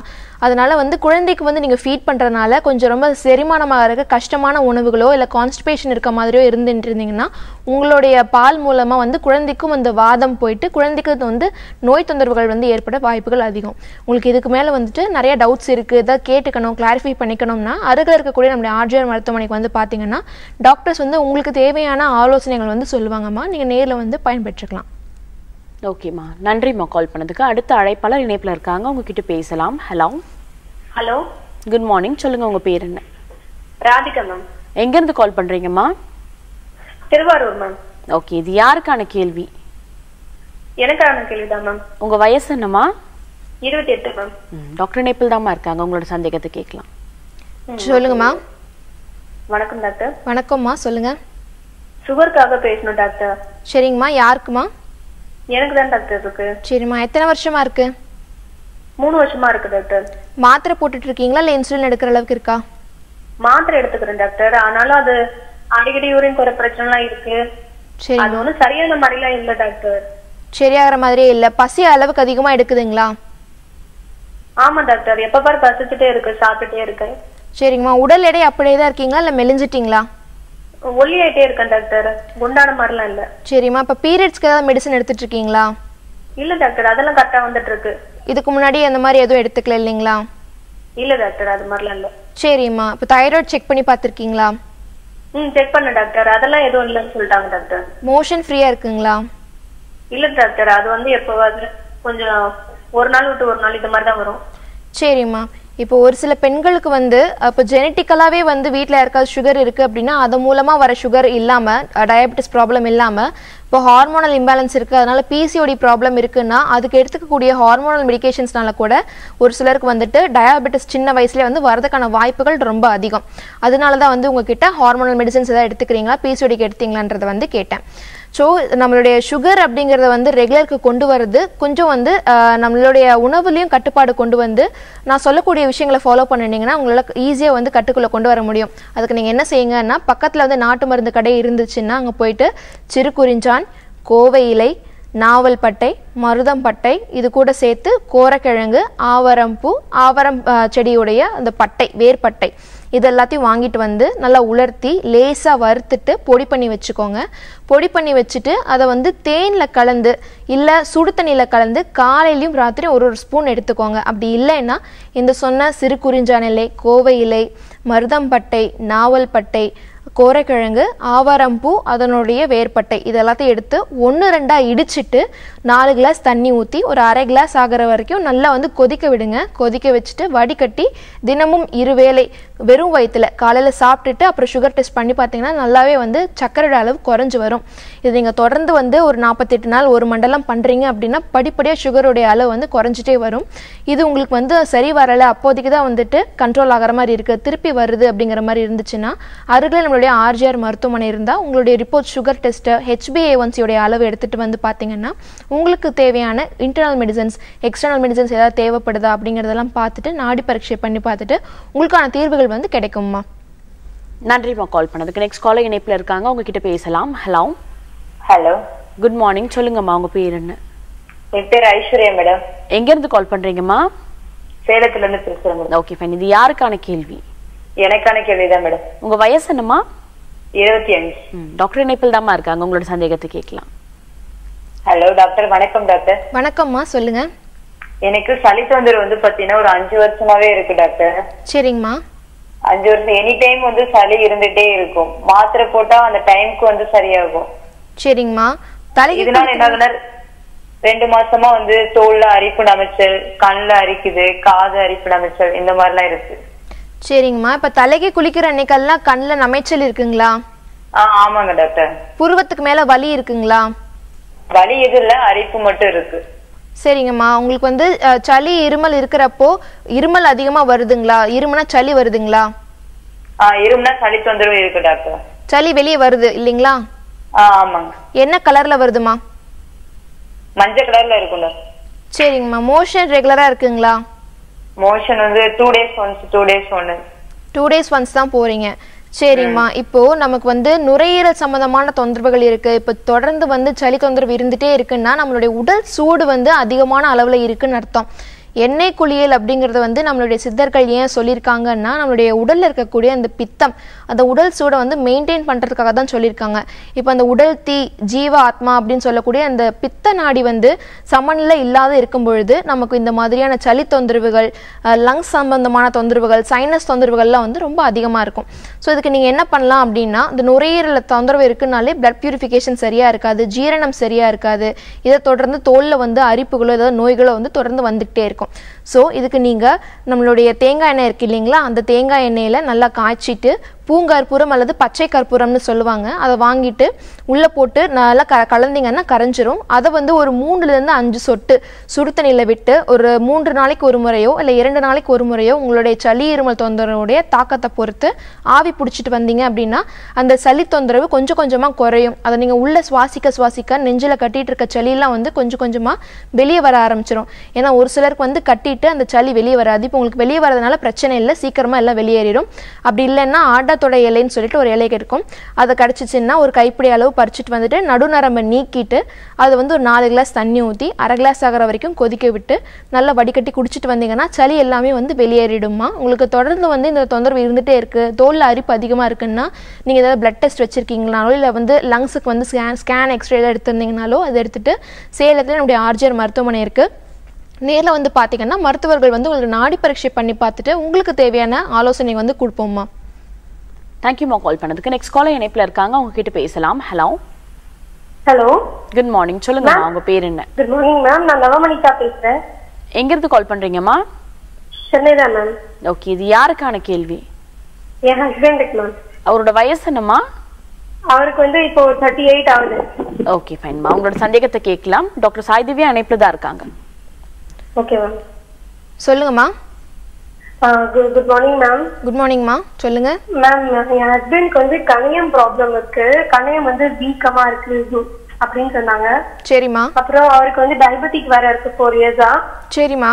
அதனால வந்து குழந்தைக்கு வந்து நீங்கள் ஃபீட் பண்ணுறதுனால கொஞ்சம் ரொம்ப செரிமானமாக இருக்க கஷ்டமான உணவுகளோ இல்லை கான்ஸ்டிபேஷன் இருக்க மாதிரியோ இருந்துட்டு இருந்தீங்கன்னா உங்களுடைய பால் மூலமாக வந்து குழந்தைக்கும் அந்த வாதம் போயிட்டு குழந்தைக்கு அது வந்து நோய் தொந்தரவுகள் வந்து ஏற்பட வாய்ப்புகள் அதிகம் உங்களுக்கு இதுக்கு மேலே வந்துட்டு நிறைய டவுட்ஸ் இருக்குது ஏதாவது கேட்டுக்கணும் கிளாரிஃபை பண்ணிக்கணும்னா அருகில் இருக்கக்கூடிய நம்முடைய ஆர்ஜிஆர் மருத்துவமனைக்கு வந்து பார்த்தீங்கன்னா டாக்டர்ஸ் வந்து உங்களுக்கு தேவையான ஆலோசனைகள் வந்து சொல்லுவாங்கம்மா நீங்கள் நேரில் வந்து பயன்பெற்றுக்கலாம் ஓகேம்மா நன்றிம்மா கால் பண்ணதுக்கு அடுத்த அழைப்பாளர் இணைப்புல இருக்காங்க உங்ககிட்ட பேசலாம் ஹலோ ஹலோ குட் மார்னிங் சொல்லுங்க உங்க பேர் என்ன ராதிகா மேம் எங்க இருந்து கால் பண்றீங்கம்மா திருவாரூர் மேம் ஓகே இது யாருக்கான கேள்வி எனக்கான கேள்விதான் மேம் உங்க வயசு என்னம்மா இருபத்தி எட்டு மேம் ம், டாக்டர் நேபிள் தாம்மா இருக்காங்க உங்களோட சந்தேகத்தை கேட்கலாம் சொல்லுங்கம்மா வணக்கம் டாக்டர் வணக்கம்மா சொல்லுங்கள் சுகருக்காக பேசணும் டாக்டர் சரிங்கம்மா யாருக்குமா எனக்கு தான் டாக்டர் இருக்கு சரிம்மா எத்தனை வருஷமா இருக்கு மூணு வருஷமா இருக்கு டாக்டர் மாத்திரை போட்டுட்டு இருக்கீங்களா இல்லை இன்சுலின் எடுக்கிற அளவுக்கு இருக்கா மாத்திரை எடுத்துக்கிறேன் டாக்டர் ஆனாலும் அது அடிக்கடி யூரின் குறை பிரச்சனை எல்லாம் இருக்கு சரி அது ஒண்ணும் சரியான மாதிரிலாம் இல்ல டாக்டர் சரியாகிற மாதிரியே இல்லை பசி அளவுக்கு அதிகமாக எடுக்குதுங்களா ஆமா டாக்டர் எப்ப பாரு பசிச்சுட்டே இருக்கு சாப்பிட்டுட்டே இருக்கேன் சரிங்கம்மா உடல் எடை அப்படியே தான் இருக்கீங்களா இல்லை மெலிஞ்சிட்டிங்களா ஒல்லி ஆயிட்டே இருக்கேன் டாக்டர் குண்டான மாதிரிலாம் இல்ல சரிம்மா இப்போ பீரியட்ஸ்க்கு ஏதாவது மெடிசன் எடுத்துட்டு இருக்கீங்களா இல்ல டாக்டர் அதெல்லாம் கரெக்டா வந்துட்டு இருக்கு இதுக்கு முன்னாடி அந்த மாதிரி எதுவும் எடுத்துக்கல இல்லைங்களா இல்ல டாக்டர் அது மாதிரிலாம் இல்ல சரிம்மா இப்போ தைராய்டு செக் பண்ணி பார்த்துருக்கீங்களா ம் செக் பண்ண டாக்டர் அதெல்லாம் எதுவும் இல்லைன்னு சொல்லிட்டாங்க டாக்டர் மோஷன் ஃப்ரீயாக இருக்குங்களா இல்ல டாக்டர் அது வந்து எப்பவாது கொஞ்சம் ஒரு நாள் விட்டு ஒரு நாள் இந்த மாதிரி தான் வரும் சரிம்மா இப்போ ஒரு சில பெண்களுக்கு வந்து இப்போ ஜெனட்டிக்கலாகவே வந்து வீட்டில் யாருக்காவது சுகர் இருக்குது அப்படின்னா அது மூலமாக வர சுகர் இல்லாமல் டயபெட்டிஸ் ப்ராப்ளம் இல்லாமல் இப்போ ஹார்மோனல் இம்பேலன்ஸ் இருக்குது அதனால பிசிஓடி ப்ராப்ளம் இருக்குன்னா அதுக்கு எடுத்துக்கக்கூடிய ஹார்மோனல் மெடிகேஷன்ஸ்னால கூட ஒரு சிலருக்கு வந்துட்டு டயாபெட்டிஸ் சின்ன வயசுலேயே வந்து வரதுக்கான வாய்ப்புகள் ரொம்ப அதிகம் அதனால தான் வந்து உங்ககிட்ட ஹார்மோனல் மெடிசன்ஸ் ஏதாவது எடுத்துக்கிறீங்களா பிசிஓடிக்கு எடுத்தீங்களான்றதை வந்து கேட்டேன் ஸோ நம்மளுடைய சுகர் அப்படிங்கிறத வந்து ரெகுலருக்கு கொண்டு வரது கொஞ்சம் வந்து ஆஹ், நம்மளுடைய உணவுலையும் கட்டுப்பாடு கொண்டு வந்து நான் சொல்லக்கூடிய விஷயங்களை ஃபாலோ பண்ணிட்டீங்கன்னா உங்களால் ஈஸியாக வந்து கட்டுக்குள்ளே கொண்டு வர முடியும் அதுக்கு நீங்கள் என்ன செய்யுங்கன்னா பக்கத்தில் வந்து நாட்டு மருந்து கடை இருந்துச்சுன்னா அங்கே போயிட்டு சிறுகுறிஞ்சான் கோவை இலை நாவல்பட்டை மருதம்பட்டை இது கூட சேர்த்து கோரக்கிழங்கு ஆவரம்பூ ஆவரம் ஆஹ், செடியுடைய அந்த பட்டை வேர்பட்டை இது எல்லாத்தையும் வாங்கிட்டு வந்து நல்லா உலர்த்தி லேசாக வறுத்துட்டு பொடி பண்ணி வச்சுக்கோங்க பொடி பண்ணி வச்சுட்டு அதை வந்து தேனில் கலந்து இல்லை சுடு தண்ணியில் கலந்து காலையிலையும் ராத்திரியும் ஒரு ஒரு ஸ்பூன் எடுத்துக்கோங்க அப்படி இல்லைன்னா இந்த சொன்ன சிறு குறிஞ்சான் இலை கோவை இலை மருதம்பட்டை நாவல்பட்டை கோரைக்கிழங்கு ஆவாரம்பூ அதனுடைய வேர்பட்டை இது எல்லாத்தையும் எடுத்து ஒன்று ரெண்டாக இடிச்சிட்டு நாலு கிளாஸ் தண்ணி ஊற்றி ஒரு அரை கிளாஸ் ஆகிற வரைக்கும் நல்லா வந்து கொதிக்க விடுங்க கொதிக்க வச்சுட்டு வடிகட்டி தினமும் இருவேளை வெறும் வயிற்றுல காலையில் சாப்பிட்டுட்டு அப்புறம் சுகர் டெஸ்ட் பண்ணி பார்த்தீங்கன்னா நல்லாவே வந்து சர்க்கரையோட அளவு குறைஞ்சு வரும் இது நீங்கள் தொடர்ந்து வந்து ஒரு நாற்பத்தெட்டு நாள் ஒரு மண்டலம் பண்ணுறீங்க அப்படின்னா படிப்படியாக சுகருடைய அளவு வந்து குறைஞ்சிட்டே வரும் இது உங்களுக்கு வந்து சரி வரலை அப்போதைக்கு தான் வந்துட்டு கண்ட்ரோல் ஆகிற மாதிரி இருக்குது திருப்பி வருது அப்படிங்கிற மாதிரி இருந்துச்சுன்னா அருகில் நம்மளுடைய ஆர்ஜிஆர் மருத்துவமனை இருந்தால் உங்களுடைய ரிப்போர்ட் சுகர் டெஸ்ட்டு ஹெச்பிஏஒன்சியோடைய அளவு எடுத்துகிட்டு வந்து பார்த்தீங்கன்னா உங்களுக்கு தேவையான இன்டர்னல் மெடிசன்ஸ் எக்ஸ்டர்னல் மெடிசன்ஸ் ஏதாவது தேவைப்படுதா அப்படிங்கிறதெல்லாம் பார்த்துட்டு நாடி பரீட்சை பண்ணி பார்த்துட்டு உங்களுக்கான தீர்வுகள் வந்து கிடைக்கும்மா நன்றிம்மா கால் பண்ணதுக்கு நெக்ஸ்ட் காலர் இணைப்புல இருக்காங்க உங்ககிட்ட பேசலாம் ஹலோ ஹலோ குட் மார்னிங் சொல்லுங்கம்மா உங்க பேர் என்ன என் பேர் ஐஸ்வர்யா மேடம் எங்க இருந்து கால் பண்றீங்கம்மா சேலத்துல இருந்து பேசுறேன் மேடம் ஓகே ஃபைன் இது யாருக்கான கேள்வி எனக்கான கேள்விதான் மேடம் உங்க வயசு என்னம்மா இருபத்தி அஞ்சு ம், டாக்டர் இணைப்பில் தாம்மா இருக்காங்க உங்களோட சந்தேகத்தை கேட்கலாம் ஹலோ டாக்டர் வணக்கம் டாக்டர் வணக்கம்மா சொல்லுங்கள் எனக்கு சளி தொந்தரவு வந்து பாத்தீங்கன்னா ஒரு அஞ்சு வருஷமாவே இருக்கு டாக்டர் சரிங்கம்மா அஞ்சு வருஷம் எனி டைம் வந்து சளி இருந்துட்டே இருக்கும் மாத்திரை போட்டா அந்த டைம்க்கு வந்து சரியாகும் சரிங்கம்மா தலைக்கு இதனால என்ன ஆகுதுன்னா, ரெண்டு மாசமா வந்து தோல்ல அரிப்பு நமைச்சல் கண்ணுல அரிக்குது காது அரிப்பு நமைச்சல் இந்த மாதிரிலாம் இருக்கு சரிங்கம்மா இப்போ தலைக்கு குளிக்கிற அன்னைக்கெல்லாம் கண்ணில் நமைச்சல் இருக்குங்களா ஆஹ் ஆமாங்க டாக்டர் புருவத்துக்கு மேலே வலி இருக்குங்களா வலி எதுவும் இல்ல அரிப்பு மட்டும் இருக்கு சரிங்கம்மா உங்களுக்கு வந்து அஹ், சளி இருமல் இருக்கிறப்போ இருமல் அதிகமாக வருதுங்களா இருமுனா சளி வருதுங்களா ஆஹ் இருமுனா சளி தொந்தரவு இருக்கு டாக்டர் சளி வெளியே வருது இல்லைங்களா ஆஹ் ஆமாங்க என்ன கலரில் வருதுமா மஞ்சள் கலர்ல இருக்கும் டாக்டர் சரிங்கம்மா மோஷன் ரெகுலராக இருக்குங்களா மோஷன் வந்து two days once two days ஒன்னு டூ டேஸ் ஒன்ஸ் தான் போறீங்க சரிம்மா இப்போ நமக்கு வந்து நுரையீரல் சம்பந்தமான தொந்தரவுகள் இருக்கு இப்போ தொடர்ந்து வந்து சளி தொந்தரவு இருந்துட்டே இருக்குன்னா நம்மளுடைய உடல் சூடு வந்து அதிகமான அளவுல இருக்குன்னு அர்த்தம் எண்ணெய் குளியல் அப்படிங்கிறது வந்து நம்மளுடைய சித்தர்கள் ஏன் சொல்லியிருக்காங்கன்னா நம்மளுடைய உடல்ல இருக்கக்கூடிய அந்த பித்தம் அந்த உடல் சூடை வந்து மெயின்டைன் பண்றதுக்காக தான் சொல்லியிருக்காங்க இப்போ அந்த உடல் தீ ஜீவ ஆத்மா அப்படின்னு சொல்லக்கூடிய அந்த பித்த நாடி வந்து சமநிலை இல்லாத இருக்கும் பொழுது நமக்கு இந்த மாதிரியான சளி தொந்தரவுகள் லங்ஸ் சம்பந்தமான தொந்தரவுகள் சைனஸ் தொந்தரவுகள்லாம் வந்து ரொம்ப அதிகமாக இருக்கும் ஸோ இதுக்கு நீங்கள் என்ன பண்ணலாம் அப்படின்னா இந்த நுரையீரல தொந்தரவு இருக்குனாலே பிளட் பியூரிஃபிகேஷன் சரியாக இருக்காது ஜீரணம் சரியாக இருக்காது இதை தொடர்ந்து தோலில் வந்து அரிப்புகளோ ஏதாவது நோய்களோ வந்து தொடர்ந்து வந்துக்கிட்டே இருக்கும் ஸோ இதுக்கு நீங்கள் நம்மளுடைய தேங்காய் எண்ணெய் இருக்கு இல்லைங்களா அந்த தேங்காய் எண்ணெயில் நல்லா காய்ச்சிட்டு பூங்கற்பூரம் அல்லது பச்சை கற்பூரம்னு சொல்லுவாங்க அதை வாங்கிட்டு உள்ளே போட்டு நல்லா க கலந்தீங்கன்னா கரைஞ்சிரும் அதை வந்து ஒரு மூணுலேருந்து அஞ்சு சொட்டு சுடு தண்ணியில் விட்டு ஒரு மூன்று நாளைக்கு ஒரு முறையோ இல்லை இரண்டு நாளைக்கு ஒரு முறையோ உங்களுடைய சளி இருமல் தொந்தரவுடைய தாக்கத்தை பொறுத்து ஆவி பிடிச்சிட்டு வந்தீங்க அப்படின்னா அந்த சளி தொந்தரவு கொஞ்சம் கொஞ்சமாக குறையும் அதை நீங்கள் உள்ளே சுவாசிக்க சுவாசிக்க நெஞ்சில் கட்டிட்டு இருக்க சளியெல்லாம் வந்து கொஞ்சம் கொஞ்சமாக வெளியே வர ஆரம்பிச்சிடும் ஏன்னா ஒரு சிலருக்கு வந்து கட்டிட்டு அந்த சளி வெளியே வராது இப்போ உங்களுக்கு வெளியே வரதுனால பிரச்சனை இல்லை சீக்கிரமாக எல்லாம் வெளியேறிடும் அப்படி இல்லைன்னா ஆடாத்தோட இலைன்னு சொல்லிட்டு ஒரு இலை இருக்கும் அதை கடிச்சிச்சின்னா ஒரு கைப்பிடி அளவு பறிச்சுட்டு வந்துட்டு நடுநரம்பை நீக்கிட்டு அது வந்து ஒரு நாலு கிளாஸ் தண்ணி ஊற்றி அரை கிளாஸ் ஆகிற வரைக்கும் கொதிக்க விட்டு நல்லா வடிகட்டி குடிச்சிட்டு வந்தீங்கன்னா சளி எல்லாமே வந்து வெளியேறிடுமா உங்களுக்கு தொடர்ந்து வந்து இந்த தொந்தரவு இருந்துகிட்டே இருக்குது தோலில் அரிப்பு அதிகமாக இருக்குன்னா நீங்கள் ஏதாவது பிளட் டெஸ்ட் வச்சுருக்கீங்கனாலோ இல்லை வந்து லங்ஸுக்கு வந்து ஸ்கேன் ஸ்கேன் எக்ஸ்ரே ஏதாவது எடுத்திருந்தீங்கனாலோ அதை எடுத்துட்டு சேலத்தில் நம்முடைய ஆர்ஜிஆர் மருத்துவமனை இருக்குது நேரில் வந்து பார்த்தீங்கன்னா மருத்துவர்கள் வந்து உங்களுக்கு நாடி பரீட்சை பண்ணி பார்த்துட்டு உங்களுக்கு தேவையான ஆலோசனை வந்து கொடுப்போம்மா தேங்க்யூமா கால் பண்ணதுக்கு நெக்ஸ்ட் காலர் இணைப்புல இருக்காங்க அவங்க கிட்ட பேசலாம் ஹலோ ஹலோ குட் மார்னிங் சொல்லுங்கம்மா உங்க பேர் என்ன குட் மார்னிங் மேம் நான் நவமணிதா பேசுறேன் எங்க இருந்து கால் பண்றீங்கம்மா சென்னை தான் மேம் ஓகே இது யாருக்கான கேள்வி என் ஹஸ்பண்டுக்கு மேம் அவரோட வயசு என்னம்மா அவருக்கு வந்து இப்போ தேர்ட்டி எயிட் ஆகுது ஓகே ஃபைன்மா உங்களோட சந்தேகத்தை கேட்கலாம் டாக்டர் சாய்திவ்யா இணைப்புல தான் இருக்காங்க ஓகே மேம் சொல்லுங்கம்மா குட் மார்னிங் மேம் குட் மார்னிங்மா சொல்லுங்க மேம் என் ஹஸ்பண்ட்க்கு வந்து கணையம் ப்ராப்ளம் இருக்கு கணையம் வந்து வீக்கமா இருக்கு அப்படின்னு சொன்னாங்க சரிம்மா அப்புறம் அவருக்கு வந்து டயபெட்டிக் வேற இருக்கு ஃபோர் இயர்ஸா சரிம்மா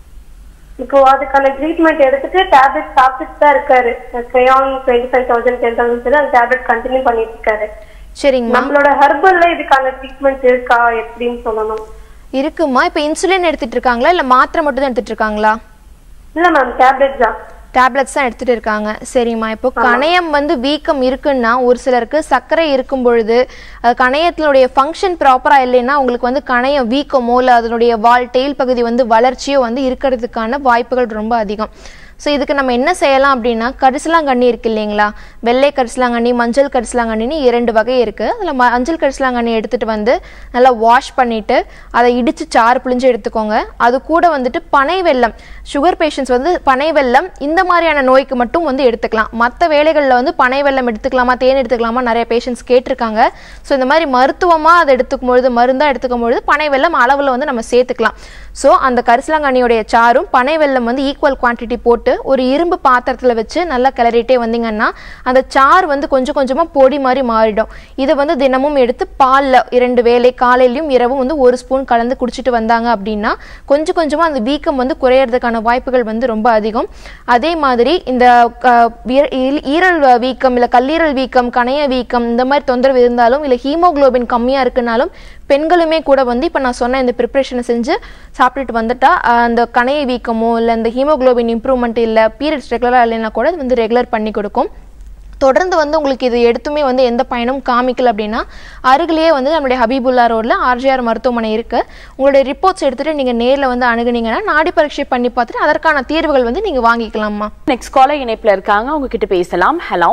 இப்போ அதுக்கான ட்ரீட்மெண்ட் எடுத்துட்டு டேப்லெட் சாப்பிட்டுட்டு தான் இருக்காரு Creon twenty five thousand ten thousand சொல்லி அந்த டேப்லெட் கண்டினியூ பண்ணிட்டு இருக்காரு சரிங்கம்மா நம்மளோட ஹெர்பல்ல இதுக்கான ட்ரீட்மெண்ட் இருக்கா எப்படின்னு சொல்லணும் இருக்குமா இப்போ இன்சுலின் எடுத்துட்டு இருக்காங்களா இல்லை மாத்திரை மட்டும் தான் எடுத்துட்டு இருக்காங்களா இல்ல மேம் டேப்லெட் தான் டேப்லெட்ஸ் தான் எடுத்துட்டு இருக்காங்க சரிம்மா இப்போ கணையம் வந்து வீக்கம் இருக்குன்னா ஒரு சிலருக்கு சர்க்கரை இருக்கும் பொழுது அது கணையத்தினுடைய ஃபங்க்ஷன் ப்ராப்பராக இல்லைன்னா உங்களுக்கு வந்து கணையம் வீக்கமோ இல்லை அதனுடைய வால் டெயில் பகுதி வந்து வளர்ச்சியோ வந்து இருக்கிறதுக்கான வாய்ப்புகள் ரொம்ப அதிகம் ஸோ இதுக்கு நம்ம என்ன செய்யலாம் அப்படின்னா கரிசலாங்கண்ணி இருக்கு இல்லைங்களா வெள்ளை கரிசலாங்கண்ணி மஞ்சள் கரிசலாங்கண்ணின்னு இரண்டு வகை இருக்குது அதில் மஞ்சள் கரிசலாங்கண்ணி எடுத்துகிட்டு வந்து நல்லா வாஷ் பண்ணிவிட்டு அதை இடித்து சாறு புளிஞ்சு எடுத்துக்கோங்க அது கூட வந்துட்டு பனை வெல்லம் சுகர் பேஷண்ட்ஸ் வந்து பனை வெல்லம் இந்த மாதிரியான நோய்க்கு மட்டும் வந்து எடுத்துக்கலாம் மற்ற வேலைகளில் வந்து பனை வெல்லம் எடுத்துக்கலாமா தேன் எடுத்துக்கலாமா நிறைய பேஷண்ட்ஸ் கேட்டிருக்காங்க ஸோ இந்த மாதிரி மருத்துவமாக அதை எடுத்துக்கும் பொழுது மருந்தாக எடுத்துக்கும் பொழுது பனை வெல்லம் அளவில் வந்து நம்ம சேர்த்துக்கலாம் ஸோ அந்த கரிசலாங்கண்ணியுடைய சாரும் பனை வெல்லம் வந்து ஈக்குவல் குவான்டிட்டி போட்டு ஒரு இரும்பு பாத்திரத்தில் வச்சு நல்லா கிளறிட்டே வந்தீங்கன்னா அந்த சாறு வந்து கொஞ்சம் கொஞ்சமாக பொடி மாதிரி மாறிடும் இதை வந்து தினமும் எடுத்து பாலில் இரண்டு வேளை காலையிலையும் இரவும் வந்து ஒரு ஸ்பூன் கலந்து குடிச்சிட்டு வந்தாங்க அப்படின்னா கொஞ்சம் கொஞ்சமாக அந்த வீக்கம் வந்து குறையறதுக்கான வாய்ப்புகள் வந்து ரொம்ப அதிகம் அதே மாதிரி இந்த அஹ், வீர- ஈ- ஈரல் வீக்கம் இல்லை கல்லீரல் வீக்கம் கணைய வீக்கம் இந்த மாதிரி தொந்தரவு இருந்தாலும் இல்லை ஹீமோகுளோபின் கம்மியாக இருக்குனாலும் பெண்களுமே கூட வந்து இப்போ நான் சொன்ன இந்த ப்ரிப்ரேஷனை செஞ்சு சாப்பிட்டுட்டு வந்துட்டா அஹ், அந்த கணைய வீக்கமோ இல்லை இந்த ஹீமோகுளோபின் இம்ப்ரூவ்மெண்ட் இல்லை பீரியட்ஸ் ரெகுலராக இல்லைன்னா கூட இது வந்து ரெகுலர் பண்ணி கொடுக்கும் தொடர்ந்து வந்து உங்களுக்கு இது எடுத்துமே வந்து எந்த பயனும் காமிக்கல அப்படின்னா அருகிலேயே வந்து நம்மளுடைய ஹபீபுல்லா ரோட்ல ஆர்ஜிஆர் மருத்துவமனை இருக்கு உங்களுடைய ரிப்போர்ட்ஸ் எடுத்துட்டு நீங்க நேர்ல வந்து அணுகுனீங்கன்னா நாடி பரீட்சை பண்ணி பார்த்துட்டு அதற்கான தீர்வுகள் வந்து நீங்க வாங்கிக்கலாமா நெக்ஸ்ட் காலர் இணைப்புல இருக்காங்க அவங்க கிட்ட பேசலாம் ஹலோ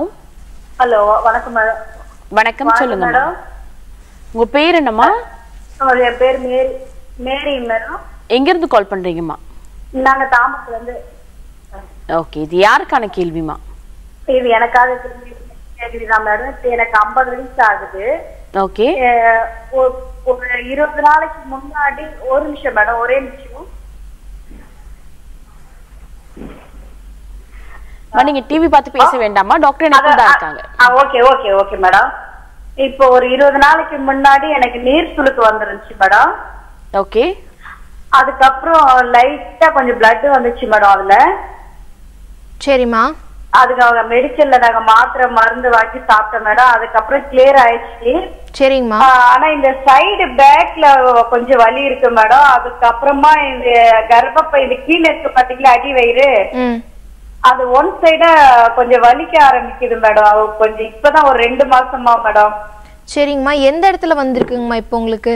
ஹலோ வணக்கம் மேடம் வணக்கம் சொல்லுங்க உங்க பேர் என்னம்மா அவருடைய பேர் மேரி மேரி மேடம் எங்க இருந்து கால் பண்றீங்கம்மா நாங்க தாமஸ்ல இருந்து ஓகே இது யாருக்கான கேள்விமா இது எனக்காக கேக்குறீங்களா மேடம் இப்ப எனக்கு ஐம்பது வயசு ஆகுது ஓகே அஹ் ஒரு- ஒரு இருபது நாளைக்கு முன்னாடி ஒரு நிமிஷம் மேடம் ஒரே நிமிஷம் நீங்க டிவி பார்த்து பேச வேண்டாமா டாக்டர் எனக்கு தான் இருக்காங்க ஓகே ஓகே ஓகே மேடம் இப்போ ஒரு இருபது நாளைக்கு முன்னாடி எனக்கு நீர் சுளுக்கு வந்துருந்துச்சு மேடம் ஓகே அதுக்கப்புறம் லைட்டா கொஞ்சம் பிளட் வந்துச்சு மேடம் அதுல சரிம்மா அதுக்கு அவங்க மெடிக்கல்ல நாங்க மாத்திரை மருந்து வாங்கி சாப்பிட்டோம் மேடம் அதுக்கப்புறம் கிளியர் ஆயிடுச்சு சரிங்கம்மா ஆஹ் ஆனா இந்த சைடு பேக்ல கொஞ்சம் வலி இருக்கு மேடம் அதுக்கப்புறமா இந்த கர்ப்பப்பை இது கீழே இருக்கு பாத்தீங்களா அடி வயிறு ம் அது ஒன் சைடா கொஞ்சம் வலிக்க ஆரம்பிக்குது மேடம் அது கொஞ்சம் இப்பதான் ஒரு ரெண்டு மாசமா மேடம் சரிங்கம்மா எந்த இடத்துல வந்திருக்குங்கம்மா இப்போ உங்களுக்கு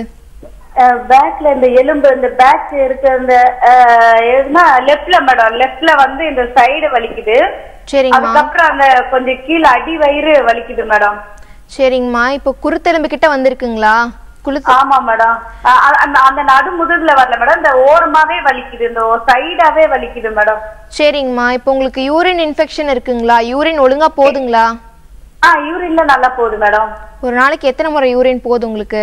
பேக்ல இந்த எலும்பு இந்த பேக் இருக்க இந்த ஆஹ், எதுனா லெஃப்ட்ல மேடம் லெஃப்ட்ல வந்து இந்த சைடு வலிக்குது சரிங்கம்மா அதுக்கப்புறம் அந்த கொஞ்சம் கீழே அடி வயிறு வலிக்குது மேடம் சரிங்கம்மா இப்போ குருத்தெலும்பு கிட்ட வந்திருக்குங்களா குளுத்து ஆமா மேடம் அ- அ- அந்த அந்த நடு முதுகுல வரல மேடம் இந்த ஓரமாவே வலிக்குது இந்த சைடாவே வலிக்குது மேடம் சரிங்கம்மா இப்போ உங்களுக்கு யூரின் இன்ஃபெக்ஷன் இருக்குங்களா யூரின் ஒழுங்கா போகுதுங்களா ஆ யூரின்ல நல்லா போகுது மேடம் ஒரு நாளைக்கு எத்தனை முறை யூரின் போகுது உங்களுக்கு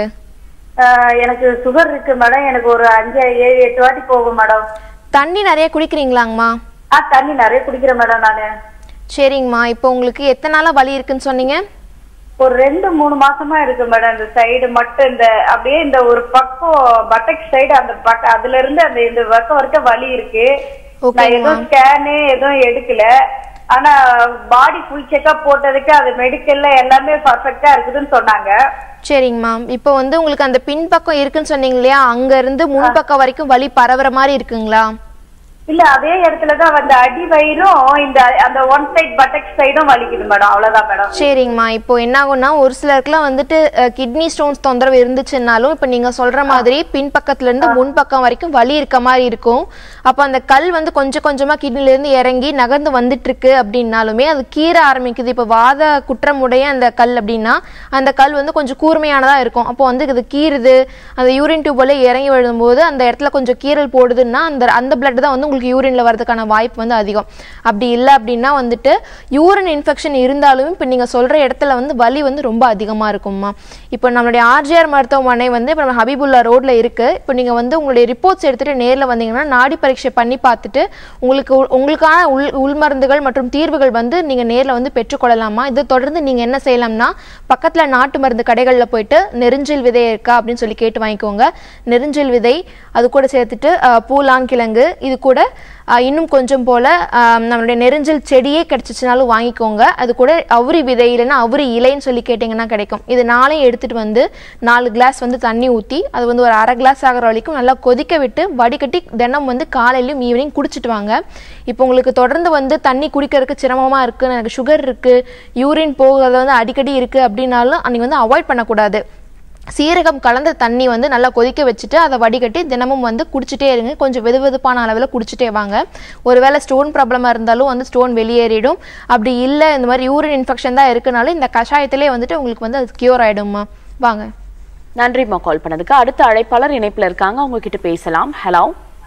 அஹ், எனக்கு சுகர் இருக்கு மேடம் எனக்கு ஒரு அஞ்சு ஏழு எட்டு வாட்டி போகும் மேடம் தண்ணி நிறைய குடிக்கிறீங்களாங்கம்மா ஆ தண்ணி நிறைய குடிக்கிறேன் மேடம் நானு சரிங்கம்மா இப்போ உங்களுக்கு எத்தனை நாளா வலி இருக்குன்னு சொன்னீங்க ஒரு ரெண்டு மூணு மாசமா இருக்கு மேடம் இந்த சைடு மட்டும் இந்த அப்படியே இந்த ஒரு பக்கம் பட்டக் சைடு அந்த பக்க அதுல இருந்து அந்த இந்த பக்கம் வரைக்கும் வலி இருக்கு Okay, நான் எதுவும் ஸ்கேனு எதுவும் எடுக்கல ஆனா பாடி ஃபுல் செக்அப் போட்டதுக்கு அது மெடிக்கல்ல எல்லாமே பர்ஃபெக்டா இருக்குதுன்னு சொன்னாங்க சரிங்கம்மா இப்போ வந்து உங்களுக்கு அந்த பின்பக்கம் இருக்குன்னு சொன்னீங்க இல்லையா அங்க இருந்து முன்பக்கம் வரைக்கும் வலி பரவுற மாதிரி இருக்குங்களா இல்ல அதே இடத்துலதான் அந்த அடி வயிறும் இந்த அந்த ஒன் சைடு பட்டக் சைடும் வலிக்குது மேடம் அவ்வளவுதான் மேடம் சரிங்கம்மா இப்போ என்ன ஆகும்னா ஒரு சிலருக்குலாம் வந்துட்டு கிட்னி ஸ்டோன்ஸ் தொந்தரவு இருந்துச்சுன்னாலும் இப்போ நீங்க சொல்ற மாதிரி பின்பக்கத்துல இருந்து முன்பக்கம் வரைக்கும் வலி இருக்க மாதிரி இருக்கும் அப்போ அந்த கல் வந்து கொஞ்சம் கொஞ்சமா கிட்னில இருந்து இறங்கி நகர்ந்து வந்துட்டு இருக்கு அப்படின்னாலுமே அது கீற ஆரம்பிக்குது இப்போ வாத குற்றமுடைய அந்த கல் அப்படின்னா அந்த கல் வந்து கொஞ்சம் கூர்மையானதா இருக்கும் அப்போ வந்து இது கீறுது அந்த யூரின் டியூப்ல இறங்கி விழும்போது அந்த இடத்துல கொஞ்சம் கீறல் போடுதுன்னா அந்த அந்த பிளட் தான் வந்து உங்களுக்கு யூரின்ல வரதுக்கான வாய்ப்பு வந்து அதிகம் அப்படி இல்லை அப்படின்னா வந்துட்டு யூரின் இன்ஃபெக்ஷன் இருந்தாலும் இப்போ நீங்க சொல்ற இடத்துல வந்து வலி வந்து ரொம்ப அதிகமா இருக்கும்மா இப்போ நம்மளுடைய ஆர்ஜிஆர் மருத்துவமனை வந்து இப்போ நம்ம ஹபீபுல்லா ரோட்ல இருக்கு இப்போ நீங்க வந்து உங்களுடைய ரிப்போர்ட்ஸ் எடுத்துட்டு நேர்ல வந்தீங்கன்னா நாடி பரீட்சை பண்ணி பார்த்துட்டு உங்களுக்கு உ- உங்களுக்கான உள் உள்மருந்துகள் மற்றும் தீர்வுகள் வந்து நீங்க நேர்ல வந்து பெற்றுக்கொள்ளலாமா இதை தொடர்ந்து நீங்க என்ன செய்யலாம்னா பக்கத்துல நாட்டு மருந்து கடைகள்ல போயிட்டு நெருஞ்சில் விதை இருக்கா அப்படின்னு சொல்லி கேட்டு வாங்கிக்கோங்க நெருஞ்சில் விதை அது கூட சேர்த்துட்டு அஹ், பூலான் கிழங்கு இது கூட அஹ், இன்னும் கொஞ்சம் போல அஹ், நம்மளுடைய நெருஞ்சில் செடியே கிடைச்சிச்சுனாலும் வாங்கிக்கோங்க அது கூட அவுரி விதை இல்லைன்னா அவுரி இலைன்னு சொல்லி கேட்டிங்கன்னா கிடைக்கும் இது நாளையும் எடுத்துட்டு வந்து நாலு கிளாஸ் வந்து தண்ணி ஊற்றி அது வந்து ஒரு அரை கிளாஸ் ஆகிற வரைக்கும் நல்லா கொதிக்க விட்டு வடிகட்டி தினம் வந்து காலையிலும் ஈவினிங் குடிச்சிட்டு வாங்க இப்போ உங்களுக்கு தொடர்ந்து வந்து தண்ணி குடிக்கிறதுக்கு சிரமமாக இருக்குது எனக்கு சுகர் இருக்குது யூரின் போகிறது வந்து அடிக்கடி இருக்குது அப்படின்னாலும் நீங்கள் வந்து அவாய்ட் பண்ணக்கூடாது சீரகம் கலந்த தண்ணி வந்து நல்லா கொதிக்க வச்சுட்டு அதை வடிகட்டி தினமும் வந்து குடிச்சிட்டே இருங்க கொஞ்சம் வெது வெதுப்பான அளவில் குடிச்சிட்டே வாங்க ஒருவேளை ஸ்டோன் ப்ராப்ளமாக இருந்தாலும் வந்து ஸ்டோன் வெளியேறிடும் அப்படி இல்லை இந்த மாதிரி யூரின் இன்ஃபெக்ஷன் தான் இருக்குனாலும் இந்த கஷாயத்திலே வந்துட்டு உங்களுக்கு வந்து அது கியூர் ஆயிடும்மா வாங்க நன்றிம்மா கால் பண்ணதுக்கு அடுத்த அழைப்பாளர் இணைப்புல இருக்காங்க அவங்க கிட்ட பேசலாம் ஹலோ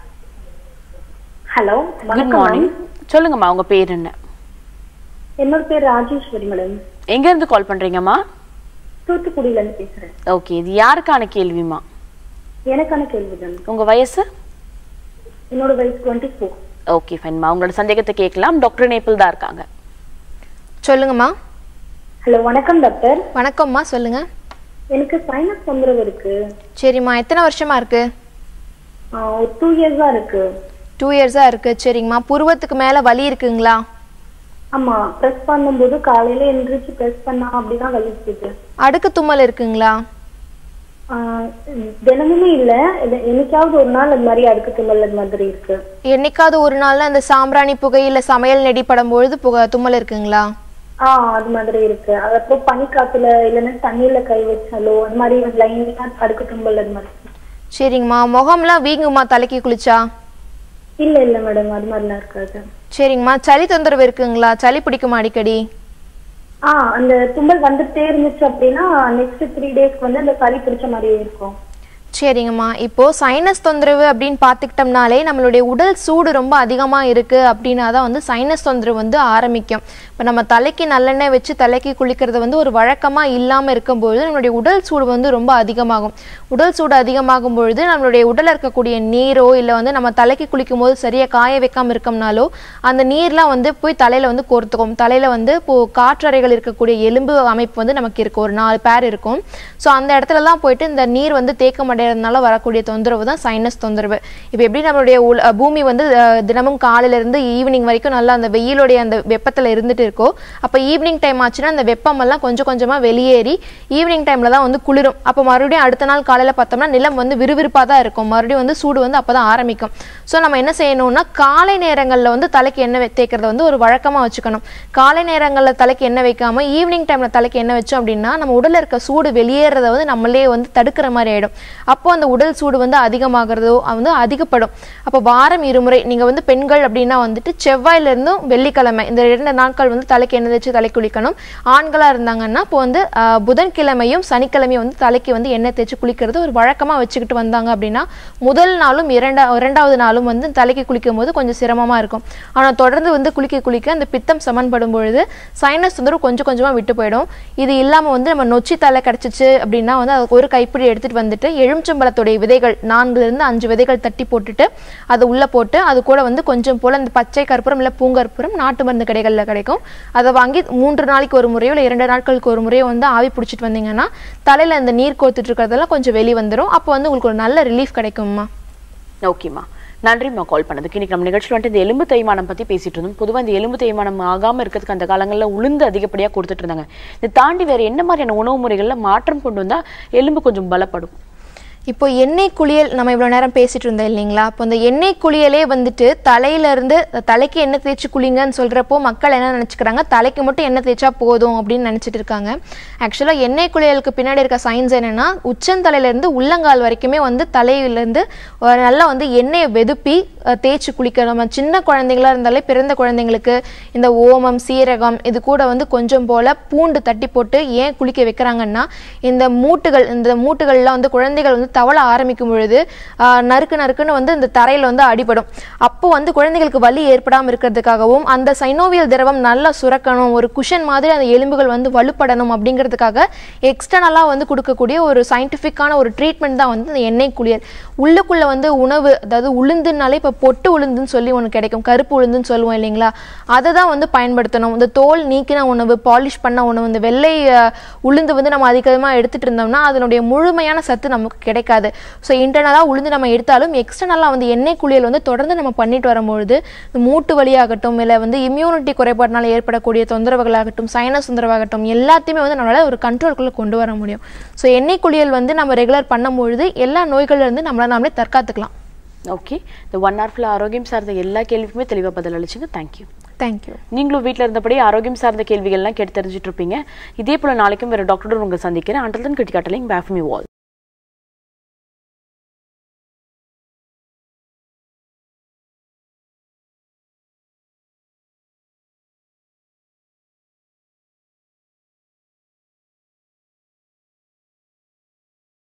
ஹலோ குட் மார்னிங் சொல்லுங்கம்மா உங்க பேர் என்ன என்னோட பேர் ராஜேஸ்வரி மேடம் எங்க இருந்து கால் பண்றீங்கம்மா தூத்துக்குடியில இருந்து பேசுறேன் ஓகே இது யாருக்கான கேள்விமா எனக்கான கேள்வி தான் உங்க வயசு என்னோட வயசு டுவெண்ட்டி ஃபோர் ஓகே ஃபைன்மா உங்களோட சந்தேகத்தை கேட்கலாம் டாக்டர் நேபிள் தான் இருக்காங்க சொல்லுங்கம்மா ஹலோ வணக்கம் டாக்டர் வணக்கம்மா சொல்லுங்க எனக்கு சைனஸ் தொந்தரவு இருக்கு சரிம்மா எத்தனை வருஷமா இருக்கு ஆஹ் ஒரு டூ இயர்ஸா இருக்கு டூ இயர்ஸாக இருக்கு சரிங்கம்மா புருவத்துக்கு மேலே வலி இருக்குங்களா ஆமா ப்ரெஸ் பண்ணும்போது காலையில எந்திரிச்சு ப்ரெஸ் பண்ணா அப்படிதான் வலிக்குது அடுக்கு தும்மல் இருக்குங்களா ஆஹ் தினமுமே இல்ல இது என்னைக்காவது ஒரு நாள் அது மாதிரி அடுக்கு தும்மல் அது மாதிரி இருக்கு என்னைக்காவது ஒரு நாள்ல அந்த சாம்பிராணி புகை இல்ல சமையல் நெடி படும் பொழுது புகை தும்மல் இருக்குங்களா ஆஹ் அது மாதிரி இருக்கு அதுக்கப்புறம் பனிக்காத்துல இல்லைன்னா தண்ணியில கை வச்சாலோ அது மாதிரி லைனா அடுக்கு தும்மல் அது மாதிரி இருக்கு. சரிங்கம்மா முகம்லாம் வீங்குமா தலைக்கு குளிச்சா இல்ல இல்ல மேடம் அது மாதிரிலாம் இருக்காது சரிங்கம்மா சளி தொந்தரவு இருக்குங்களா சளி பிடிக்குமா அடிக்கடி ஆ அந்த தும்மல் வந்துட்டே இருந்துச்சு அப்படின்னா நெக்ஸ்ட் த்ரீ டேஸ்க்கு வந்து அந்த சளி பிடிச்ச மாதிரியே இருக்கும் சரிங்கம்மா இப்போ சைனஸ் தொந்தரவு அப்படின்னு பார்த்துக்கிட்டோம்னாலே நம்மளுடைய உடல் சூடு ரொம்ப அதிகமாக இருக்கு அப்படின்னா தான் வந்து சைனஸ் தொந்தரவு வந்து ஆரம்பிக்கும் இப்போ நம்ம தலைக்கு நல்லெண்ணெய் வச்சு தலைக்கு குளிக்கிறது வந்து ஒரு வழக்கமாக இல்லாமல் இருக்கும்பொழுது நம்மளுடைய உடல் சூடு வந்து ரொம்ப அதிகமாகும் உடல் சூடு அதிகமாகும் பொழுது நம்மளுடைய உடலில் இருக்கக்கூடிய நீரோ இல்லை வந்து நம்ம தலைக்கு குளிக்கும் போது சரியாக காய வைக்காம இருக்கோம்னாலோ அந்த நீர்லாம் வந்து போய் தலையில் வந்து கோர்த்துக்கும் தலையில் வந்து இப்போ காற்றறைகள் இருக்கக்கூடிய எலும்பு அமைப்பு வந்து நமக்கு இருக்கும் ஒரு நாலு பேர் இருக்கும் ஸோ அந்த இடத்துலலாம் போயிட்டு இந்த நீர் வந்து தேக்கம் அடையிற அடையிறதுனால வரக்கூடிய தொந்தரவு தான் சைனஸ் தொந்தரவு இப்போ எப்படி நம்மளுடைய உல- அஹ் பூமி வந்து அஹ், தினமும் காலையில இருந்து ஈவினிங் வரைக்கும் நல்லா அந்த வெயிலுடைய அந்த வெப்பத்துல இருந்துட்டு இருக்கோ அப்போ ஈவினிங் டைம் ஆச்சுன்னா அந்த வெப்பம் எல்லாம் கொஞ்சம் கொஞ்சமா வெளியேறி ஈவினிங் டைம்ல தான் வந்து குளிரும் அப்போ மறுபடியும் அடுத்த நாள் காலையில பார்த்தோம்னா நிலம் வந்து விறுவிறுப்பா தான் இருக்கும் மறுபடியும் வந்து சூடு வந்து அப்பதான் ஆரம்பிக்கும் ஸோ நம்ம என்ன செய்யணும்னா காலை நேரங்கள்ல வந்து தலைக்கு எண்ணெய் வே- தேய்க்கிறத வந்து ஒரு வழக்கமா வச்சுக்கணும் காலை நேரங்கள்ல தலைக்கு எண்ணெய் வைக்காம ஈவினிங் டைம்ல தலைக்கு எண்ணெய் வச்சோம் அப்படின்னா நம்ம உடல்ல இருக்க சூடு வெளியேறத வந்து நம்மளே வந்து தடுக்கிற மாதிரி ஆயிடும் அப்போ அந்த உடல் சூடு வந்து அதிகமாகிறதோ வந்து அதிகப்படும் அப்போ வாரம் இருமுறை நீங்க வந்து பெண்கள் அப்படின்னா வந்துட்டு செவ்வாயில இருந்தும் வெள்ளிக்கிழமை இந்த ரெண்டு நாட்கள் வந்து தலைக்கு எண்ணெய் தேய்ச்சி தலை குளிக்கணும் ஆண்களா இருந்தாங்கன்னா இப்போ வந்து ஆஹ், புதன்கிழமையும் சனிக்கிழமையும் வந்து தலைக்கு வந்து எண்ணெய் தேய்ச்சி குளிக்கிறது ஒரு வழக்கமா வச்சுக்கிட்டு வந்தாங்க அப்படின்னா முதல் நாளும் இரண்டா இரண்டாவது நாளும் வந்து தலைக்கு குளிக்கும் போது கொஞ்சம் சிரமமா இருக்கும் ஆனா தொடர்ந்து வந்து குளிக்க குளிக்க அந்த பித்தம் சமன்படும் பொழுது சைனஸ் தொந்தரவு கொஞ்சம் கொஞ்சமா விட்டு போயிடும் இது இல்லாம வந்து நம்ம நொச்சி தலை கிடைச்சிச்சு அப்படின்னா வந்து அதுக்கு ஒரு கைப்பிடி எடுத்துட்டு வந்துட்டு எலுமிச்சம்பழத்துடைய விதைகள் நான்குல இருந்து அஞ்சு விதைகள் தட்டி போட்டுட்டு அது உள்ள போட்டு அது கூட வந்து கொஞ்சம் போல இந்த பச்சை கற்பூரம் இல்ல பூங்கற்பூரம் நாட்டு மருந்து கடைகள்ல கிடைக்கும் அதை வாங்கி மூன்று நாளைக்கு ஒரு முறையோ இல்லை இரண்டு நாட்களுக்கு ஒரு முறையோ வந்து ஆவி பிடிச்சிட்டு வந்தீங்கன்னா தலையில இந்த நீர் கோத்துட்டு இருக்கிறதெல்லாம் கொஞ்சம் வெளி வந்துடும் அப்போ வந்து உங்களுக்கு ஒரு நல்ல ரிலீஃப் கிடைக்கும்மா ஓகேம்மா நன்றிம்மா கால் பண்ணதுக்கு இன்னைக்கு நம்ம நிகழ்ச்சியில் வந்துட்டு இந்த எலும்பு தேய்மானம் பத்தி பேசிட்டு இருந்தோம் பொதுவா இந்த எலும்பு தேய்மானம் ஆகாம இருக்கிறதுக்கு அந்த காலங்கள்ல உளுந்து அதிகப்படியா கொடுத்துட்டு இருந்தாங்க இதை தாண்டி வேற என்ன மாதிரியான உணவு முறைகள்ல மாற்றம் கொண்டு வந்தா எலும்பு கொஞ்சம் பலப்படும் இப்போ எண்ணெய் குளியல் நம்ம இவ்வளோ நேரம் பேசிட்டு இருந்தோம் இல்லைங்களா அப்போ இந்த எண்ணெய் குளியலே வந்துட்டு தலையில இருந்து தலைக்கு எண்ணெய் தேய்ச்சி குளிங்கன்னு சொல்றப்போ மக்கள் என்ன நினைச்சுக்கிறாங்க தலைக்கு மட்டும் எண்ணெய் தேய்ச்சா போதும் அப்படின்னு நினைச்சிட்டு இருக்காங்க ஆக்சுவலாக எண்ணெய் குளியலுக்கு பின்னாடி இருக்க சயின்ஸ் என்னன்னா உச்சந்தலையில இருந்து உள்ளங்கால் வரைக்குமே வந்து தலையில இருந்து ஒரு நல்லா வந்து எண்ணெயை வெதுப்பி அஹ், தேய்ச்சி குளிக்கணும் நம்ம சின்ன குழந்தைங்களா இருந்தாலே பிறந்த குழந்தைங்களுக்கு இந்த ஓமம் சீரகம் இது கூட வந்து கொஞ்சம் போல பூண்டு தட்டி போட்டு ஏன் குளிக்க வைக்கிறாங்கன்னா இந்த மூட்டுகள் இந்த மூட்டுகள்லாம் வந்து குழந்தைகள் வந்து தவள ஆரம்பிக்கும் பொழுது ஆஹ், நறுக்கு நறுக்குன்னு வந்து இந்த தரையில வந்து அடிபடும் அப்போ வந்து குழந்தைகளுக்கு வலி ஏற்படாமல் இருக்கிறதுக்காகவும் அந்த சைனோவியல் திரவம் நல்லா சுரக்கணும் ஒரு குஷன் மாதிரி அந்த எலும்புகள் வந்து வலுப்படணும் அப்படிங்கிறதுக்காக எக்ஸ்டர்னலாக வந்து கொடுக்கக்கூடிய ஒரு சயின்டிஃபிக்கான ஒரு ட்ரீட்மெண்ட் தான் வந்து இந்த எண்ணெய் குளியல் உள்ளுக்குள்ள வந்து உணவு அதாவது உளுந்துனாலே இப்போ பொட்டு உளுந்துன்னு சொல்லி ஒன்று கிடைக்கும் கருப்பு உளுந்துன்னு சொல்லுவோம் இல்லைங்களா அதை தான் வந்து பயன்படுத்தணும் இந்த தோல் நீக்கின உணவு பாலிஷ் பண்ண உணவு இந்த வெள்ளை அஹ், உளுந்து வந்து நம்ம அதிகமாக எடுத்துட்டு இருந்தோம்னா அதனுடைய முழுமையான சத்து நமக்கு கிடைக்காது ஸோ இன்டர்னலாக உளுந்து நம்ம எடுத்தாலும் எக்ஸ்டர்னலாக வந்து எண்ணெய் குளியல் வந்து தொடர்ந்து நம்ம பண்ணிட்டு வரும்பொழுது இந்த மூட்டு வலியாகட்டும் இல்லை வந்து இம்யூனிட்டி குறைபாடுனால ஏற்படக்கூடிய தொந்தரவுகளாகட்டும் சைனஸ் தொந்தரவாகட்டும் எல்லாத்தையுமே வந்து நம்மளால ஒரு கண்ட்ரோலுக்குள்ளே கொண்டு வர முடியும் ஸோ எண்ணெய் குளியல் வந்து நம்ம ரெகுலர் பண்ணும்பொழுது எல்லா நோய்கள்ல இருந்து நம்மளை நாமளே தற்காத்துக்கலாம் ஓகே இந்த ஒன் ஹவர் ஃபுல்லாக ஆரோக்கியம் சார்ந்த எல்லா கேள்விக்குமே தெளிவாக பதில் அளிச்சுங்க தேங்க்யூ தேங்க்யூ நீங்களும் வீட்டில் இருந்தபடி ஆரோக்கியம் சார்ந்த கேள்விகள்லாம் கேட்டு தெரிஞ்சுட்டு இருப்பீங்க இதே போல நாளைக்கும் வேறு டாக்டரோட உங்களை சந்திக்கிறேன் அண்டல் தன் கிட்டி காட்டலிங் பேஃபமி வால்